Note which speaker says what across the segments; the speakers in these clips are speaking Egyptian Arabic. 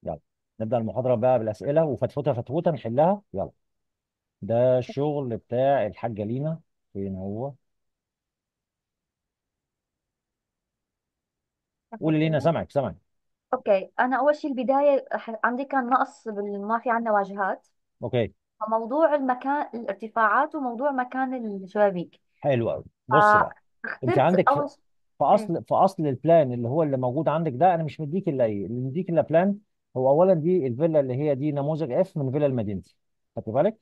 Speaker 1: يلا نبدأ المحاضرة بقى بالأسئلة وفتفوتة فتفوتة نحلها يلا ده الشغل بتاع الحاجة لينا فين هو قولي لينا
Speaker 2: أوكي
Speaker 1: سامعك سامعك
Speaker 2: أوكي أنا أول شيء البداية ح- عندي كان نقص بال- ما في عندنا واجهات
Speaker 1: أوكي
Speaker 2: فموضوع المكان الارتفاعات وموضوع مكان الشبابيك
Speaker 1: حلو قوي بص بقى أنت
Speaker 2: فاخترت
Speaker 1: عندك في
Speaker 2: أول شيء
Speaker 1: في
Speaker 2: إيه
Speaker 1: أصل في أصل البلان اللي هو اللي موجود عندك ده أنا مش مديك إلا إيه اللي مديك إلا بلان هو أولا دي الفيلا اللي هي دي نموذج اف من فيلا المدينتي خدت بالك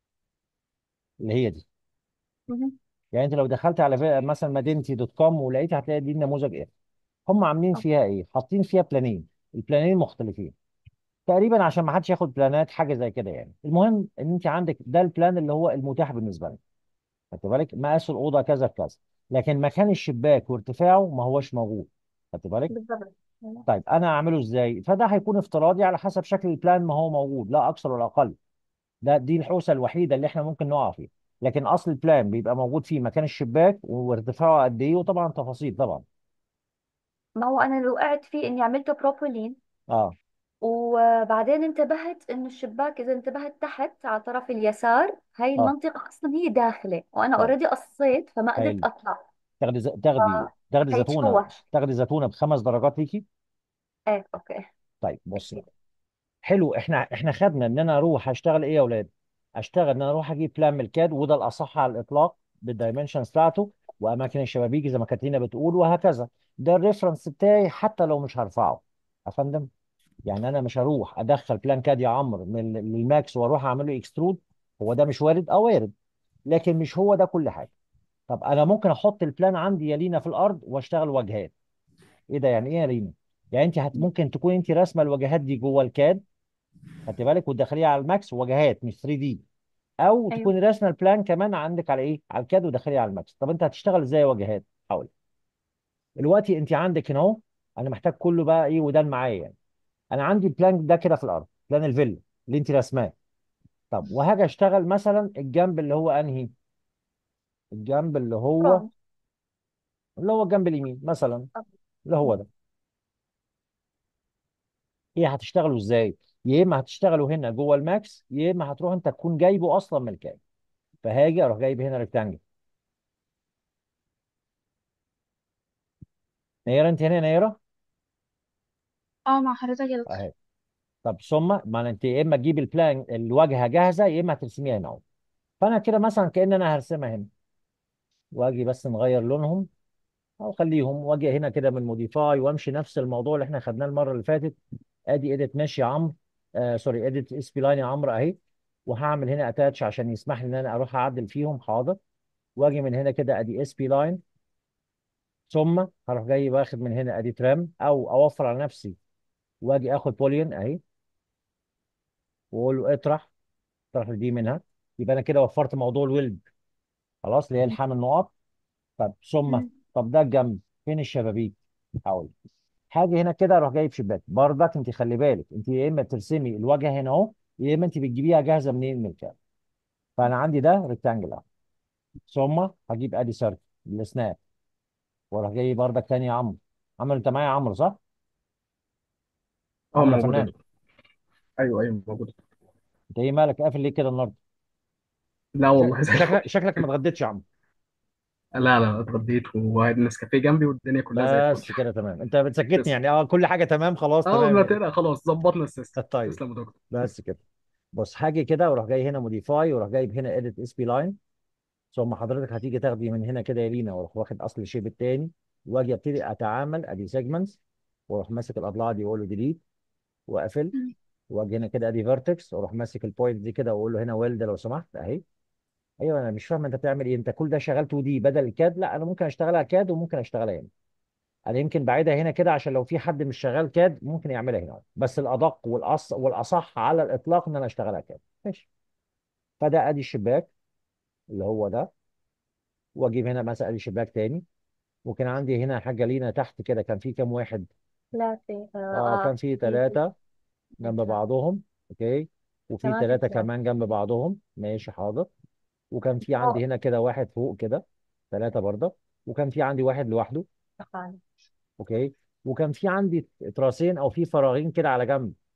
Speaker 1: اللي هي دي
Speaker 2: مهم.
Speaker 1: يعني أنت لو دخلت على في- مثلا مدينتي دوت كوم ولقيت هتلاقي دي نموذج اف هم عاملين
Speaker 2: أوكي.
Speaker 1: فيها إيه حاطين فيها بلانين البلانين مختلفين تقريبا عشان ما حدش ياخد بلانات حاجه زي كده يعني المهم ان انت عندك ده البلان اللي هو المتاح بالنسبه لك خدت بالك مقاس الاوضه كذا كذا لكن مكان الشباك وارتفاعه ما هوش موجود خدت بالك
Speaker 2: بالضبط أيوة.
Speaker 1: طيب انا اعمله ازاي فده هيكون افتراضي على حسب شكل البلان ما هو موجود لا اكثر ولا اقل ده دي الحوسه الوحيده اللي احنا ممكن نقع فيها لكن اصل البلان بيبقى موجود فيه مكان الشباك وارتفاعه قد ايه وطبعا تفاصيل طبعا
Speaker 2: ما هو أنا اللي وقعت فيه إني عملته بروبولين
Speaker 1: اه
Speaker 2: وبعدين انتبهت إنه الشباك إذا انتبهت تحت على طرف اليسار هاي
Speaker 1: اه
Speaker 2: المنطقة أصلا هي داخلة وأنا
Speaker 1: طيب
Speaker 2: أوريدي قصيت فما قدرت
Speaker 1: حلو
Speaker 2: أطلع
Speaker 1: تاخدي ز- تاخدي تاخدي زيتونه
Speaker 2: فحيتشوش
Speaker 1: تاخدي زيتونه بخمس درجات ليكي
Speaker 2: إيه أوكي
Speaker 1: طيب بص
Speaker 2: أكيد
Speaker 1: بقى حلو احنا احنا خدنا ان انا اروح اشتغل ايه يا اولاد اشتغل ان انا اروح اجيب بلان من الكاد وده الاصح على الاطلاق بالدايمنشنز بتاعته واماكن الشبابيك زي ما كاترينا بتقول وهكذا ده الريفرنس بتاعي حتى لو مش هرفعه يا فندم يعني انا مش هروح ادخل بلان كاد يا عمرو من للماكس واروح اعمله اكسترود هو ده مش وارد اه وارد لكن مش هو ده كل حاجه طب انا ممكن احط البلان عندي يا لينا في الارض واشتغل واجهات ايه ده يعني ايه يا لينا يعني انت هت ممكن تكون انت راسمه الواجهات دي جوه الكاد خدت بالك وتدخليها على الماكس واجهات مش 3 دي او
Speaker 2: أيوه
Speaker 1: تكوني راسمه البلان كمان عندك على ايه على الكاد وداخليها على الماكس طب انت هتشتغل ازاي واجهات حاول دلوقتي انت عندك هنا اهو انا محتاج كله بقى ايه وده اللي معايا يعني انا عندي البلان ده كده في الارض بلان الفيلا اللي انت راسماه طب وهاجي اشتغل مثلا الجنب اللي هو انهي الجنب اللي هو
Speaker 2: فرونت
Speaker 1: اللي هو الجنب اليمين مثلا اللي هو ده ايه هتشتغلوا ازاي يا اما هتشتغلوا هنا جوه الماكس يا اما هتروح انت تكون جايبه اصلا من الكاد فهاجي اروح جايب هنا ريكتانجل نيره انت هنا نيره
Speaker 3: اه مع حضرتك يا دكتور
Speaker 1: اهي طب ثم ما انت يا اما تجيب البلان الواجهه جاهزه يا اما هترسميها هنا اهو فانا كده مثلا كأن انا هرسمها هنا واجي بس نغير لونهم او خليهم واجي هنا كده من موديفاي وامشي نفس الموضوع اللي احنا خدناه المره اللي فاتت ادي اديت ماشي يا عمرو آه سوري اديت اس بي لاين يا عمرو اهي وهعمل هنا اتاتش عشان يسمح لي ان انا اروح اعدل فيهم حاضر واجي من هنا كده ادي اس بي لاين ثم هروح جاي واخد من هنا ادي ترام او اوفر على نفسي واجي اخد بوليون اهي واقول له اطرح اطرح دي منها يبقى انا كده وفرت موضوع الويلد خلاص اللي هي الحام النقط طب ثم
Speaker 2: مم.
Speaker 1: طب ده الجنب فين الشبابيك حاول حاجه هنا كده اروح جايب شباك برضك انت خلي بالك انت يا اما ترسمي الواجهه هنا اهو يا اما انت بتجيبيها جاهزه منين من الكام فانا عندي ده ريكتانجل اهو ثم هجيب ادي سيركل السناب واروح جاي برضك تاني يا عمرو عمرو انت معايا يا عمرو صح؟
Speaker 4: اه
Speaker 1: عمرو يا
Speaker 4: موجودة يا
Speaker 1: فنان
Speaker 4: دكتور ايوه ايوه موجودة
Speaker 1: انت ايه مالك قافل ليه كده النهارده؟
Speaker 4: لا
Speaker 1: شك-
Speaker 4: والله زي الفل
Speaker 1: شكلك شكلك ما اتغديتش يا عمرو
Speaker 4: لا لا اتغديت والنسكافيه جنبي والدنيا كلها زي الفل
Speaker 1: بس كده تمام انت بتسكتني
Speaker 4: تسلم
Speaker 1: يعني اه كل حاجه تمام خلاص
Speaker 4: اه
Speaker 1: تمام
Speaker 4: لا
Speaker 1: يعني
Speaker 4: تقلق خلاص ظبطنا السيستم
Speaker 1: طيب
Speaker 4: تسلم يا دكتور
Speaker 1: بس كده بص حاجه كده واروح جاي هنا موديفاي واروح جايب هنا اديت اس بي لاين ثم حضرتك هتيجي تاخدي من هنا كده يا لينا واروح واخد اصل الشيب التاني واجي ابتدي اتعامل ادي سيجمنتس واروح ماسك الاضلاع دي واقول له ديليت واقفل
Speaker 3: مم.
Speaker 1: واجي هنا كده ادي فيرتكس واروح ماسك البوينت دي كده واقول له هنا ويلد لو سمحت اهي ايوه انا مش فاهم انت بتعمل ايه انت كل ده شغال 2 دي بدل الكاد لا انا ممكن اشتغلها كاد وممكن اشتغلها هنا انا يمكن بعيدها هنا كده عشان لو في حد مش شغال كاد ممكن يعملها هنا بس الادق والاص والاصح على الاطلاق ان انا اشتغلها كاد ماشي فده ادي الشباك اللي هو ده واجيب هنا مثلا ادي شباك تاني وكان عندي هنا حاجه لينا تحت كده كان في كام واحد
Speaker 2: ثلاثة آه,
Speaker 1: اه كان
Speaker 2: آه
Speaker 1: في
Speaker 2: في في
Speaker 1: ثلاثه جنب
Speaker 2: ثلاثة
Speaker 1: بعضهم اوكي وفي
Speaker 2: كمان في
Speaker 1: ثلاثه
Speaker 2: ثلاثة
Speaker 1: كمان جنب بعضهم ماشي حاضر وكان في عندي
Speaker 2: فوق
Speaker 1: هنا كده واحد فوق كده ثلاثه برضه وكان في عندي واحد لوحده
Speaker 2: تخانة
Speaker 1: اوكي وكان في عندي تراسين او في فراغين كده على جنب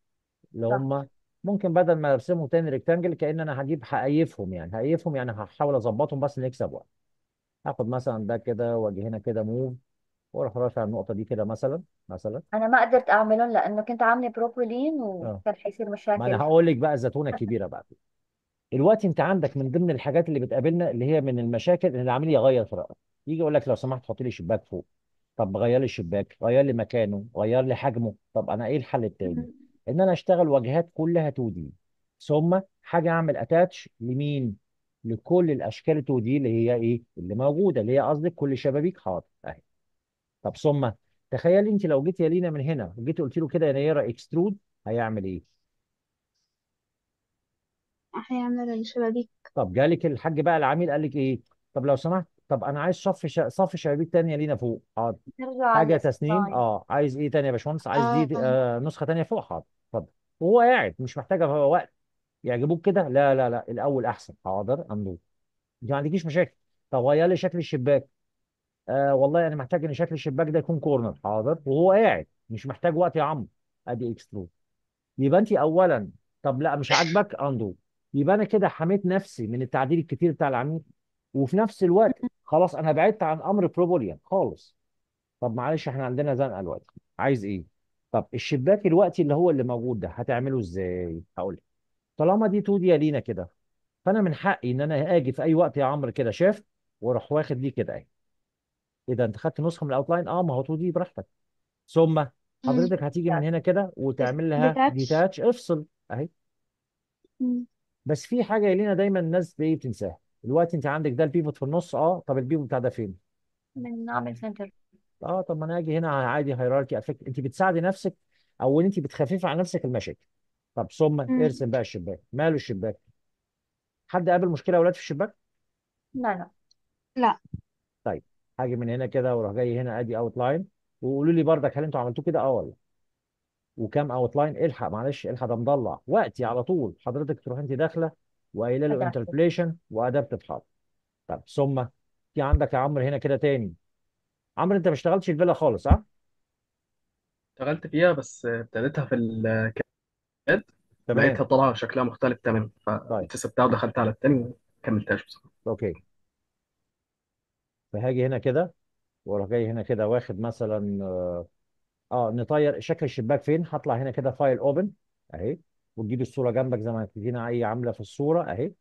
Speaker 1: اللي
Speaker 2: صح
Speaker 1: هم ممكن بدل ما ارسمهم تاني ريكتانجل كأن انا هجيب هقيفهم يعني هقيفهم يعني هحاول اظبطهم بس نكسب وقت هاخد مثلا ده كده واجي هنا كده موف واروح رافع النقطه دي كده مثلا مثلا
Speaker 2: انا ما قدرت اعملهم لانه كنت عامله بروبولين
Speaker 1: اه
Speaker 2: وكان حيصير
Speaker 1: ما انا
Speaker 2: مشاكل
Speaker 1: هقول لك بقى الزتونه الكبيره بقى دلوقتي انت عندك من ضمن الحاجات اللي بتقابلنا اللي هي من المشاكل ان العميل يغير في رأيه يجي يقول لك لو سمحت حط لي شباك فوق طب غير لي الشباك غير لي مكانه غير لي حجمه طب انا ايه الحل التاني
Speaker 2: مم.
Speaker 1: ان انا اشتغل واجهات كلها 2 دي ثم حاجه اعمل اتاتش لمين لكل الاشكال 2 دي اللي هي ايه اللي موجوده اللي هي قصدك كل شبابيك حاضر اهي طب ثم تخيلي انت لو جيت يا لينا من هنا وجيت قلت له كده يا نيره اكسترود هيعمل ايه
Speaker 3: هيعمل الشبابيك
Speaker 1: طب جالك الحاج بقى العميل قال لك ايه طب لو سمحت طب انا عايز صف ش... صف شبابيك تانية لينا فوق حاضر
Speaker 2: نرجع على
Speaker 1: حاجه تسنيم
Speaker 2: السلايد
Speaker 1: اه عايز ايه تاني يا باشمهندس عايز دي
Speaker 3: اه
Speaker 1: دي- آه نسخه تانية فوق حاضر اتفضل وهو قاعد مش محتاجه وقت يعجبوك كده لا لا لا الاول احسن حاضر امضي انت ما عندكيش مشاكل طب غير لي شكل الشباك آه والله انا محتاج ان شكل الشباك ده يكون كورنر حاضر وهو قاعد مش محتاج وقت يا عم ادي اكسترود يبقى انت اولا طب لا مش عاجبك اندو يبقى انا كده حميت نفسي من التعديل الكتير بتاع العميل وفي نفس الوقت خلاص انا بعدت عن امر بروبوليان خالص طب معلش احنا عندنا زنقه دلوقتي عايز ايه طب الشباك الوقتي اللي هو اللي موجود ده هتعمله ازاي هقول لك طالما دي 2 دي يا لينا كده فانا من حقي ان انا اجي في اي وقت يا عمرو كده شاف واروح واخد دي كده اهي اذا انت خدت نسخه من الاوتلاين اه ما هو 2 دي براحتك ثم
Speaker 3: مم.
Speaker 1: حضرتك هتيجي من هنا كده وتعمل لها
Speaker 3: ديتاتش
Speaker 1: ديتاتش افصل اهي بس في حاجه يا لينا دايما الناس ايه بتنساها دلوقتي انت عندك ده البيفوت في النص اه طب البيفوت بتاع ده فين
Speaker 2: من نعمل سنتر
Speaker 1: اه طب ما انا اجي هنا عادي هيراركي افكت انت بتساعدي نفسك او انت بتخففي على نفسك المشاكل طب ثم ارسم بقى الشباك ماله الشباك حد قابل مشكله يا اولاد في الشباك
Speaker 2: لا لا
Speaker 3: لا
Speaker 1: طيب هاجي من هنا كده واروح جاي هنا ادي اوت لاين وقولوا لي بردك هل انتوا عملتوه كده اه ولا وكام اوت لاين الحق معلش الحق ده مضلع وقتي على طول حضرتك تروح انت داخله وقايله له
Speaker 2: أدابتر
Speaker 1: انتربليشن وادابتيف حاضر طب ثم في عندك يا عمرو هنا كده تاني عمرو انت ما اشتغلتش الفيلا خالص صح؟
Speaker 4: اشتغلت فيها بس ابتديتها في الكاد
Speaker 1: تمام
Speaker 4: لقيتها طالعة شكلها مختلف تماما
Speaker 1: طيب
Speaker 4: فقمت سبتها ودخلت على التاني وما كملتهاش بصراحة
Speaker 1: اوكي فهاجي هنا كده واروح جاي هنا كده واخد مثلا اه آه، نطير شكل الشباك فين هطلع هنا كده فايل اوبن اهي وتجيب الصوره جنبك زي ما تدينا اي عامله في الصوره اهي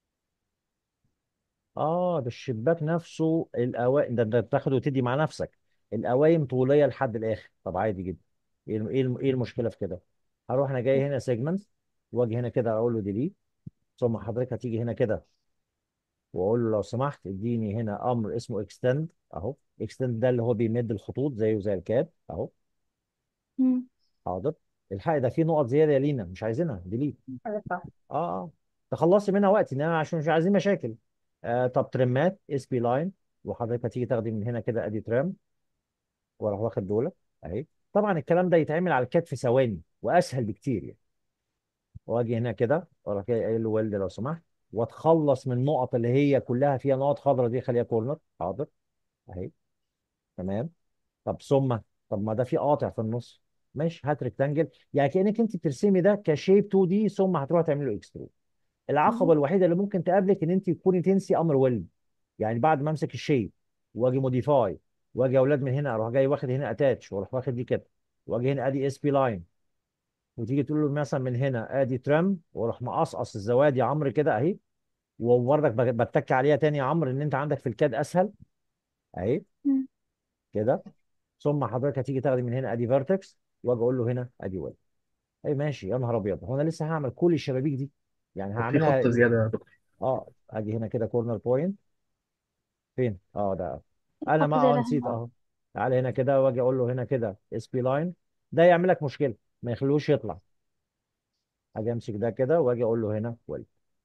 Speaker 1: اه ده الشباك نفسه الأوائم ده انت بتاخد وتدي مع نفسك القوايم طوليه لحد الاخر طب عادي جدا ايه الم- ايه الم- إيه المشكله في كده هروح انا جاي هنا سيجمنت واجي هنا كده اقول له ديليت ثم حضرتك هتيجي هنا كده واقول له لو سمحت اديني هنا امر اسمه اكستند اهو اكستند ده اللي هو بيمد الخطوط زيه زي الكاب اهو
Speaker 3: مم.
Speaker 1: حاضر الحق ده فيه نقط زياده يا لينا مش عايزينها ديليت
Speaker 2: عرفها
Speaker 1: اه اه تخلصي منها وقت انما عشان مش عايزين مشاكل آه طب ترمات اس بي لاين وحضرتك هتيجي تاخدي من هنا كده ادي ترام واروح واخد دولت اهي طبعا الكلام ده يتعمل على الكاد في ثواني واسهل بكتير يعني واجي هنا كده واروح جاي قايل له ويلد لو سمحت واتخلص من النقط اللي هي كلها فيها نقط خضراء دي خليها كورنر حاضر اهي تمام طب ثم طب ما ده في قاطع في النص ماشي هات ريكتانجل يعني كانك انت بترسمي ده كشيب 2 دي ثم هتروح تعملي له اكسترود العقبه الوحيده اللي ممكن تقابلك ان انت تكوني تنسي امر ويلد يعني بعد ما امسك الشيب واجي موديفاي واجي يا اولاد من هنا اروح جاي واخد هنا اتاتش واروح واخد دي كده واجي هنا ادي اس بي لاين وتيجي تقول له مثلا من هنا ادي ترم واروح مقصقص الزوايا يا عمرو كده اهي وبرضك بتك عليها تاني يا عمرو ان انت عندك في الكاد اسهل اهي
Speaker 3: مم.
Speaker 1: كده ثم حضرتك هتيجي تاخدي من هنا ادي فيرتكس واجي اقول له هنا ادي ويل اي ماشي يا نهار ابيض هو انا لسه هعمل كل الشبابيك دي يعني
Speaker 4: طب في خط
Speaker 1: هعملها
Speaker 4: زيادة يا دكتور
Speaker 1: اه اجي هنا كده كورنر بوينت فين اه ده انا
Speaker 3: خط
Speaker 1: ما
Speaker 3: زي
Speaker 1: اه
Speaker 3: ده
Speaker 1: نسيت
Speaker 3: هنا
Speaker 1: اهو تعالى هنا كده واجي اقول له هنا كده اس بي لاين ده يعمل لك مشكله ما يخلوش يطلع اجي امسك ده كده واجي اقول له هنا ويل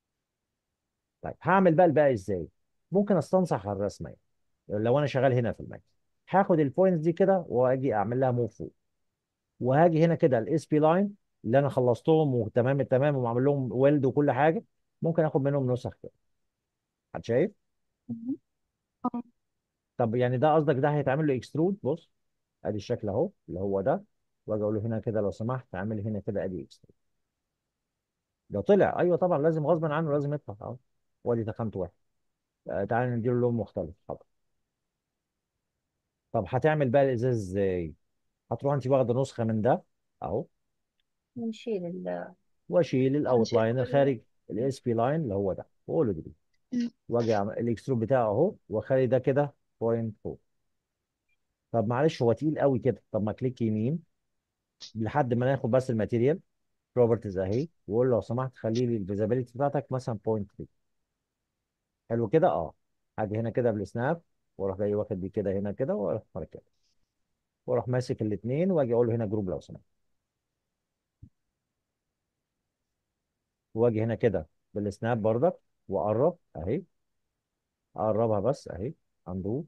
Speaker 1: طيب هعمل بقى الباقي ازاي ممكن استنصح على الرسمه يعني. لو انا شغال هنا في الماك هاخد البوينتس دي كده واجي اعمل لها موف فوق وهاجي هنا كده الاس بي لاين اللي انا خلصتهم وتمام التمام وعامل لهم ويلد وكل حاجه ممكن اخد منهم نسخ كده حد شايف
Speaker 3: مم. اه
Speaker 1: طب يعني ده قصدك ده هيتعمل له اكسترود بص ادي الشكل اهو اللي هو ده واجي اقول له هنا كده لو سمحت اعمل هنا كده ادي اكسترود ده طلع ايوه طبعا لازم غصبا عنه لازم يطلع اهو وادي تخنت واحد آه، تعالى نديله لون مختلف حاضر طب هتعمل بقى الازاز ازاي هتروح انت واخده نسخه من ده اهو
Speaker 2: ونشيل ال
Speaker 1: واشيل الاوت
Speaker 3: هنشيل
Speaker 1: لاين
Speaker 3: كل
Speaker 1: الخارجي الاس بي لاين اللي هو ده واقول له دي
Speaker 3: مم.
Speaker 1: واجي أعمل الاكسترود بتاعه اهو واخلي ده كده بوينت 4 طب معلش هو تقيل قوي كده طب ما كليك يمين لحد ما ناخد بس الماتيريال بروبرتيز اهي واقول له لو سمحت خلي لي الفيزابيلتي بتاعتك مثلا بوينت 3 حلو كده اه هاجي هنا كده بالسناب واروح جاي واخد دي كده هنا كده واروح مركب واروح ماسك الاثنين واجي اقول له هنا جروب لو سمحت واجي هنا كده بالسناب برضك واقرب اهي اقربها بس اهي اندو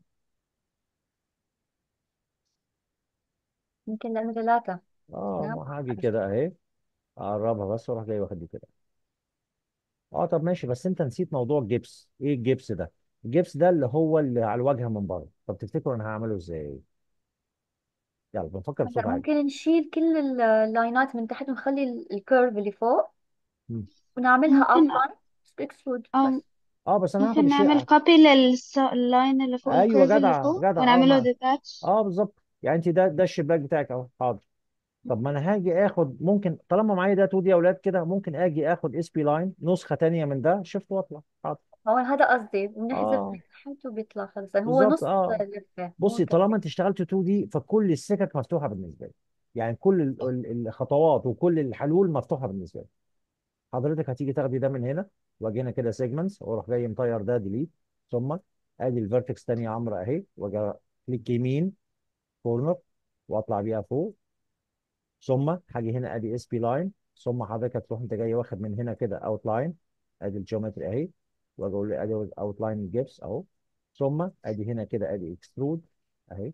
Speaker 2: يمكن لأنه ثلاثة
Speaker 1: اه
Speaker 2: سناب
Speaker 1: ما هاجي كده اهي اقربها بس واروح جاي واخد دي كده اه طب ماشي بس انت نسيت موضوع الجبس ايه الجبس ده الجبس ده اللي هو اللي على الواجهه من بره طب تفتكروا انا هعمله ازاي يلا بنفكر بصوت
Speaker 2: هلا
Speaker 1: عالي
Speaker 2: ممكن نشيل كل ال- اللاينات من تحت ونخلي ال- الكيرف اللي فوق
Speaker 1: مم.
Speaker 2: ونعملها
Speaker 3: ممكن
Speaker 2: اوتلاين اكسترود
Speaker 3: أو
Speaker 2: بس
Speaker 1: اه بس انا هاخد
Speaker 3: ممكن نعمل
Speaker 1: الشيء
Speaker 3: كوبي لللاين اللي فوق
Speaker 1: ايوه
Speaker 3: الكيرف اللي
Speaker 1: جدع
Speaker 3: فوق
Speaker 1: جدع اه
Speaker 3: ونعمله
Speaker 1: مع
Speaker 3: ديتاتش
Speaker 1: اه بالظبط يعني انت ده ده الشباك بتاعك اهو حاضر طب ما انا هاجي اخد ممكن طالما معايا ده 2 دي اولاد كده ممكن اجي اخد اس بي لاين نسخه تانيه من ده شفت واطلع حاضر
Speaker 2: هو هذا قصدي بنحذف
Speaker 1: اه
Speaker 2: تحت وبيطلع خلص يعني هو
Speaker 1: بالظبط
Speaker 2: نص
Speaker 1: اه
Speaker 2: لفة مو
Speaker 1: بصي
Speaker 2: كامل
Speaker 1: طالما انت اشتغلت 2 دي فكل السكك مفتوحه بالنسبه لي يعني كل ال- ال- الخطوات وكل الحلول مفتوحه بالنسبه لي حضرتك هتيجي تاخدي ده من هنا واجي هنا كده سيجمنتس واروح جاي مطير ده ديليت ثم ادي الفيرتكس تانية عمرا اهي واجي كليك يمين كورنر واطلع بيها فوق ثم هاجي هنا ادي اس بي لاين ثم حضرتك هتروح انت جاي واخد من هنا كده اوت لاين ادي الجيومتري اهي واجي اقول له ادي اوت لاين الجبس اهو ثم ادي هنا كده ادي اكسترود اهي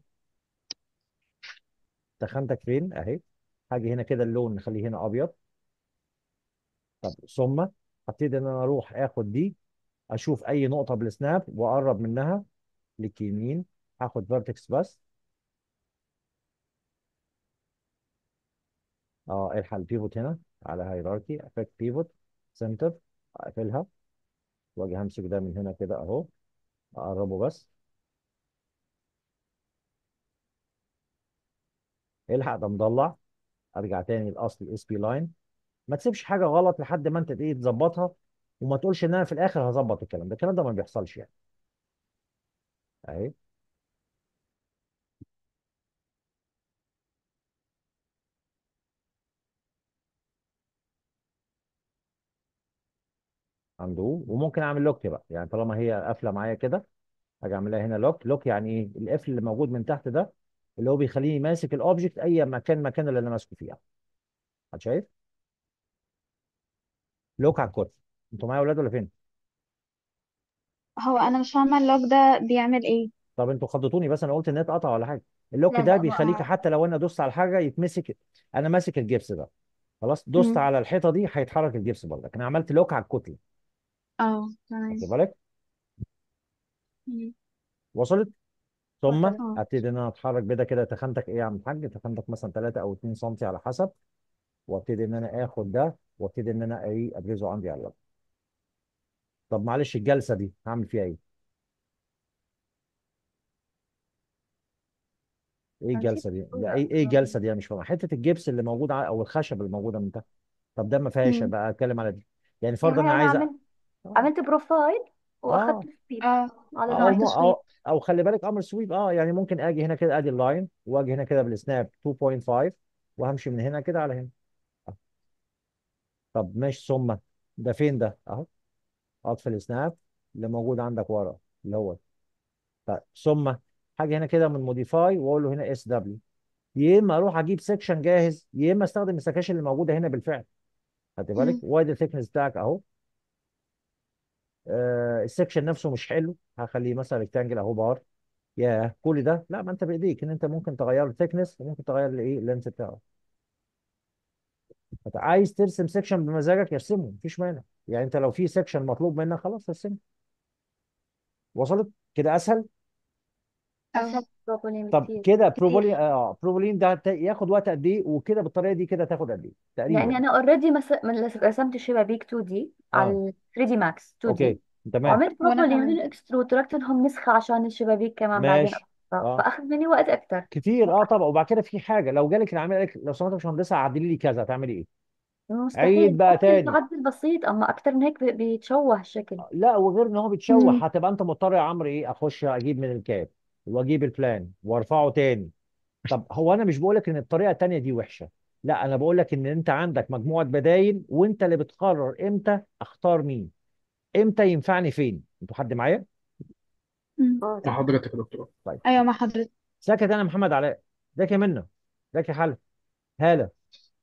Speaker 1: تخنتك فين اهي هاجي هنا كده اللون نخليه هنا ابيض طب ثم هبتدي ان انا اروح اخد دي اشوف اي نقطه بالسناب واقرب منها كليك يمين هاخد فيرتكس بس اه الحق البيفوت هنا على هيراركي افكت بيفوت سنتر اقفلها واجي همسك ده من هنا كده اهو اقربه بس الحق ده مضلع ارجع تاني الاصل اس بي لاين ما تسيبش حاجه غلط لحد ما انت ايه تظبطها وما تقولش ان انا في الاخر هظبط الكلام ده الكلام ده ما بيحصلش يعني اهي عنده وممكن اعمل لوك بقى يعني طالما هي قافله معايا كده هاجي اعملها هنا لوك لوك يعني ايه القفل اللي موجود من تحت ده اللي هو بيخليني ماسك الاوبجكت اي مكان مكان اللي انا ماسكه فيه حد شايف لوك على الكود انتوا معايا يا اولاد ولا فين
Speaker 3: هو انا مش فاهمه اللوك ده بيعمل ايه
Speaker 1: طب انتوا خضتوني بس انا قلت النت قطع ولا حاجه اللوك
Speaker 2: لا
Speaker 1: ده
Speaker 2: لا
Speaker 1: بيخليك
Speaker 2: ما
Speaker 1: حتى لو انا دوست على حاجه يتمسك انا ماسك الجبس ده خلاص دوست
Speaker 3: مم.
Speaker 1: على الحيطه دي هيتحرك الجبس برضك انا عملت لوك على الكتله
Speaker 3: اه تمام
Speaker 1: واخد بالك
Speaker 3: مم.
Speaker 1: وصلت ثم
Speaker 2: وصلت
Speaker 3: اه
Speaker 1: ابتدي ان انا اتحرك بدا كده تخنتك ايه يا عم الحاج تخنتك مثلا 3 او 2 سم على حسب وابتدي ان انا اخد ده وابتدي ان انا ايه ابرزه عندي على اللاب طب معلش الجلسه دي هعمل فيها ايه ايه
Speaker 2: هنشيل
Speaker 1: الجلسه دي لا
Speaker 2: الصورة
Speaker 1: ايه ايه الجلسه دي انا مش فاهم حته الجبس اللي موجود ع- او الخشب اللي موجوده من تحت طب ده ما فيهاش
Speaker 3: مم.
Speaker 1: بقى اتكلم على دي يعني
Speaker 2: يا
Speaker 1: فرضا
Speaker 2: هاي
Speaker 1: انا
Speaker 2: أنا
Speaker 1: عايز أ-
Speaker 2: عملت
Speaker 1: اه
Speaker 2: عملت بروفايل
Speaker 1: اه
Speaker 2: وأخذت السبيد
Speaker 3: اه
Speaker 2: على
Speaker 1: او
Speaker 3: عملت
Speaker 1: م...
Speaker 2: لاين
Speaker 3: سويب
Speaker 1: او او خلي بالك امر سويب اه يعني ممكن اجي هنا كده ادي اللاين واجي هنا كده بالسناب 2.5 وهمشي من هنا كده على هنا آه. طب ماشي ثم ده فين ده اهو اطفي السناب اللي موجود عندك ورا اللي هو طيب ثم حاجه هنا كده من موديفاي واقول له هنا اس دبليو يا اما اروح اجيب سيكشن جاهز يا اما استخدم السكاشن اللي موجوده هنا بالفعل خدت بالك
Speaker 3: مم.
Speaker 1: وايد الثيكنس بتاعك اهو آه السكشن نفسه مش حلو هخليه مثلا ريكتانجل اهو بار يا كل ده لا ما انت بايديك ان انت ممكن تغير الثيكنس وممكن تغير الايه اللينس بتاعه انت عايز ترسم سكشن بمزاجك ارسمه مفيش مانع يعني انت لو في سكشن مطلوب منك خلاص ارسمه وصلت كده اسهل
Speaker 3: اه
Speaker 2: اسهل بروبولين
Speaker 1: طب
Speaker 2: بكتير
Speaker 1: كده
Speaker 2: كتير
Speaker 1: بروبولين اه بروبولين ده ت- ياخد وقت قد ايه وكده بالطريقه دي كده تاخد قد ايه تقريبا
Speaker 2: يعني انا اوريدي رسمت الشبابيك 2 دي على
Speaker 1: اه
Speaker 2: ال 3 دي ماكس 2
Speaker 1: اوكي
Speaker 2: دي
Speaker 1: تمام
Speaker 2: وعملت
Speaker 3: وانا
Speaker 2: بروبولين
Speaker 3: كمان
Speaker 2: من الاكسترود تركت لهم نسخة عشان الشبابيك كمان بعدين
Speaker 1: ماشي
Speaker 2: أقصها.
Speaker 1: اه
Speaker 2: فاخذ مني وقت اكثر
Speaker 1: كتير اه طبعا وبعد كده في حاجه لو جالك العميل قال لك لو سمحت يا باشمهندسه عدلي لي كذا هتعملي ايه؟ عيد
Speaker 2: مستحيل
Speaker 1: بقى
Speaker 2: ممكن
Speaker 1: تاني
Speaker 2: تعدل بسيط اما اكثر من هيك بي- بيتشوه الشكل
Speaker 1: لا وغير ان هو
Speaker 3: مم.
Speaker 1: بيتشوح هتبقى انت مضطر يا عمرو ايه اخش اجيب من الكاب واجيب البلان وارفعه تاني طب هو انا مش بقول لك ان الطريقه التانيه دي وحشه لا انا بقول لك ان انت عندك مجموعه بدايل وانت اللي بتقرر امتى اختار مين امتى ينفعني فين انتوا حد معايا
Speaker 3: مم.
Speaker 2: اه
Speaker 4: مع حضرتك يا دكتور
Speaker 1: طيب
Speaker 3: ايوه مع حضرتك
Speaker 1: ساكت انا محمد علاء ذاك يا منى ذاك يا حلا هاله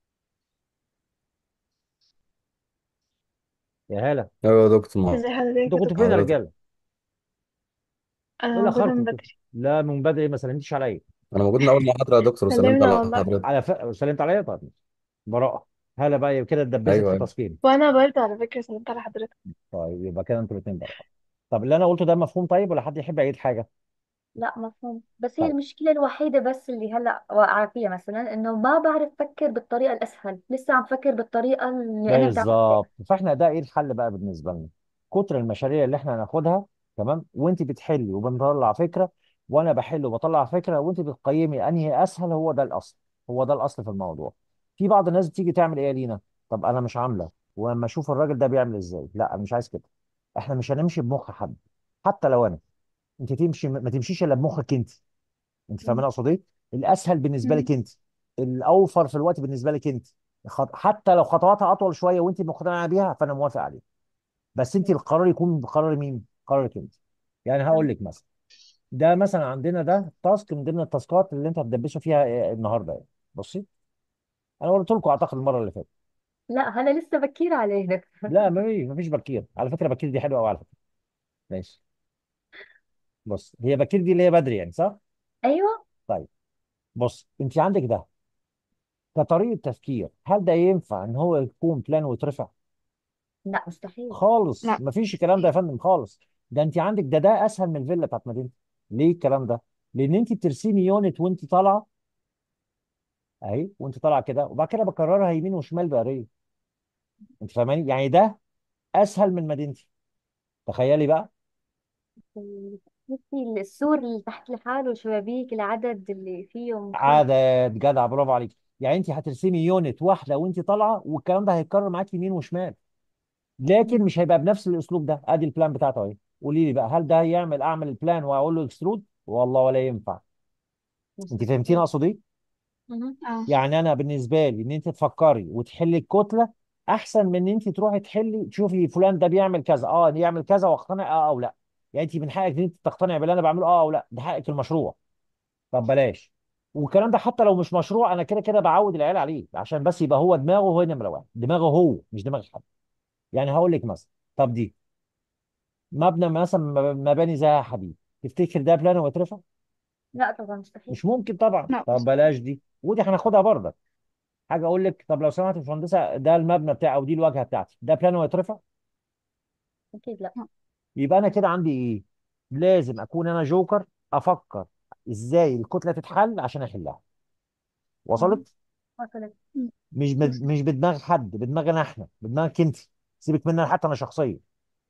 Speaker 1: يا هاله
Speaker 5: ايوه يا دكتور مع
Speaker 3: ازي حضرتك
Speaker 1: انتوا
Speaker 3: يا
Speaker 1: كنتوا فين يا
Speaker 3: دكتور
Speaker 5: حضرتك
Speaker 1: رجاله ايه
Speaker 3: انا
Speaker 1: اللي
Speaker 3: موجودة
Speaker 1: اخركم
Speaker 3: من
Speaker 1: كده
Speaker 3: بدري
Speaker 1: لا من بدري ما سلمتش عليا
Speaker 5: انا موجود من اول محاضره يا دكتور وسلمت
Speaker 3: سلمنا
Speaker 5: على
Speaker 3: والله
Speaker 5: حضرتك
Speaker 1: على ف... سلمت عليا طيب براءه هاله بقى كده اتدبست
Speaker 5: ايوه
Speaker 1: في
Speaker 5: ايوه
Speaker 1: تصويري
Speaker 3: وانا برضه على فكرة سلمت على حضرتك
Speaker 1: طيب يبقى كده انتوا الاثنين براءه طب اللي انا قلته ده مفهوم طيب ولا حد يحب يعيد حاجه
Speaker 2: لا مفهوم بس هي
Speaker 1: طيب
Speaker 2: المشكلة الوحيدة بس اللي هلا واقعة فيها مثلا انه ما بعرف افكر بالطريقة الاسهل لسه عم فكر بالطريقة اللي انا بتعمل عليها
Speaker 1: بالظبط فاحنا ده ايه الحل بقى بالنسبه لنا كتر المشاريع اللي احنا هناخدها تمام وانت بتحلي وبنطلع فكره وانا بحل وبطلع فكره وانت بتقيمي انهي اسهل هو ده الاصل هو ده الاصل في الموضوع في بعض الناس بتيجي تعمل ايه يا لينا طب انا مش عامله ولما اشوف الراجل ده بيعمل ازاي لا انا مش عايز كده احنا مش هنمشي بمخ حد حتى لو انا انت تمشي ما تمشيش الا بمخك انت انت فاهمين
Speaker 2: مم.
Speaker 1: اقصد ايه الاسهل بالنسبه
Speaker 3: مم.
Speaker 1: لك انت الاوفر في الوقت بالنسبه لك انت خط... حتى لو خطواتها اطول شويه وانت مقتنعه بيها فانا موافق عليه بس انت القرار يكون بقرار مين قرارك انت يعني هقول
Speaker 2: مم.
Speaker 1: لك مثلا ده مثلا عندنا ده تاسك من ضمن التاسكات اللي انت هتدبسوا فيها إيه النهارده يعني بصي انا قلت لكم اعتقد المره اللي فاتت
Speaker 2: لا هلا لسه بكير عليه دكتور
Speaker 1: لا ما ما فيش بكير على فكره بكير دي حلوه قوي على فكره ماشي بص هي بكير دي اللي هي بدري يعني صح
Speaker 2: ايوه
Speaker 1: طيب بص انت عندك ده كطريقه تفكير هل ده ينفع ان هو يكون بلان ويترفع
Speaker 2: لا مستحيل
Speaker 1: خالص
Speaker 3: لا
Speaker 1: مفيش الكلام ده يا فندم خالص ده انت عندك ده ده اسهل من الفيلا بتاعت مدينتي ليه الكلام ده لان انت بترسمي يونت وانت طالعه اهي وانت طالعه كده وبعد كده بكررها يمين وشمال بقريه انت فاهماني يعني ده اسهل من مدينتي تخيلي بقى
Speaker 2: بصي السور اللي تحت لحاله الشبابيك العدد اللي فيهم كثير
Speaker 1: عدد جدع برافو عليك يعني انت هترسمي يونت واحده وانت طالعه والكلام ده هيتكرر معاك يمين وشمال لكن مش هيبقى بنفس الاسلوب ده ادي البلان بتاعته اهي قولي لي بقى هل ده يعمل اعمل البلان واقول له اكسترود والله ولا ينفع انت فهمتيني
Speaker 2: مستحيل
Speaker 1: اقصد ايه
Speaker 2: مهم.
Speaker 3: اه
Speaker 1: يعني انا بالنسبه لي ان انت تفكري وتحلي الكتله احسن من ان انت تروحي تحلي تشوفي فلان ده بيعمل كذا اه يعمل كذا واقتنع اه او لا يعني انت من حقك ان انت تقتنع باللي انا بعمله اه او لا ده حقك المشروع طب بلاش والكلام ده حتى لو مش مشروع انا كده كده بعود العيال عليه عشان بس يبقى هو دماغه هو نمره واحد دماغه هو مش دماغ حد يعني هقول لك مثلا طب دي مبنى مثلا مب- مباني زي حديد تفتكر ده بلان ويترفع
Speaker 2: لا طبعا مستحيل
Speaker 1: مش ممكن طبعا
Speaker 3: لا
Speaker 1: طب بلاش دي ودي هناخدها برضه حاجه اقول لك طب لو سمحت يا باشمهندسه ده المبنى بتاعي او دي الواجهه بتاعتي ده بلان ويترفع
Speaker 2: اكيد لا
Speaker 1: يبقى انا كده عندي ايه لازم اكون انا جوكر افكر ازاي الكتله تتحل عشان احلها
Speaker 2: مهم.
Speaker 1: وصلت
Speaker 2: وصلت
Speaker 3: مم.
Speaker 1: مش بد... مش بدماغ حد بدماغنا احنا بدماغك انت سيبك مننا حتى انا شخصيا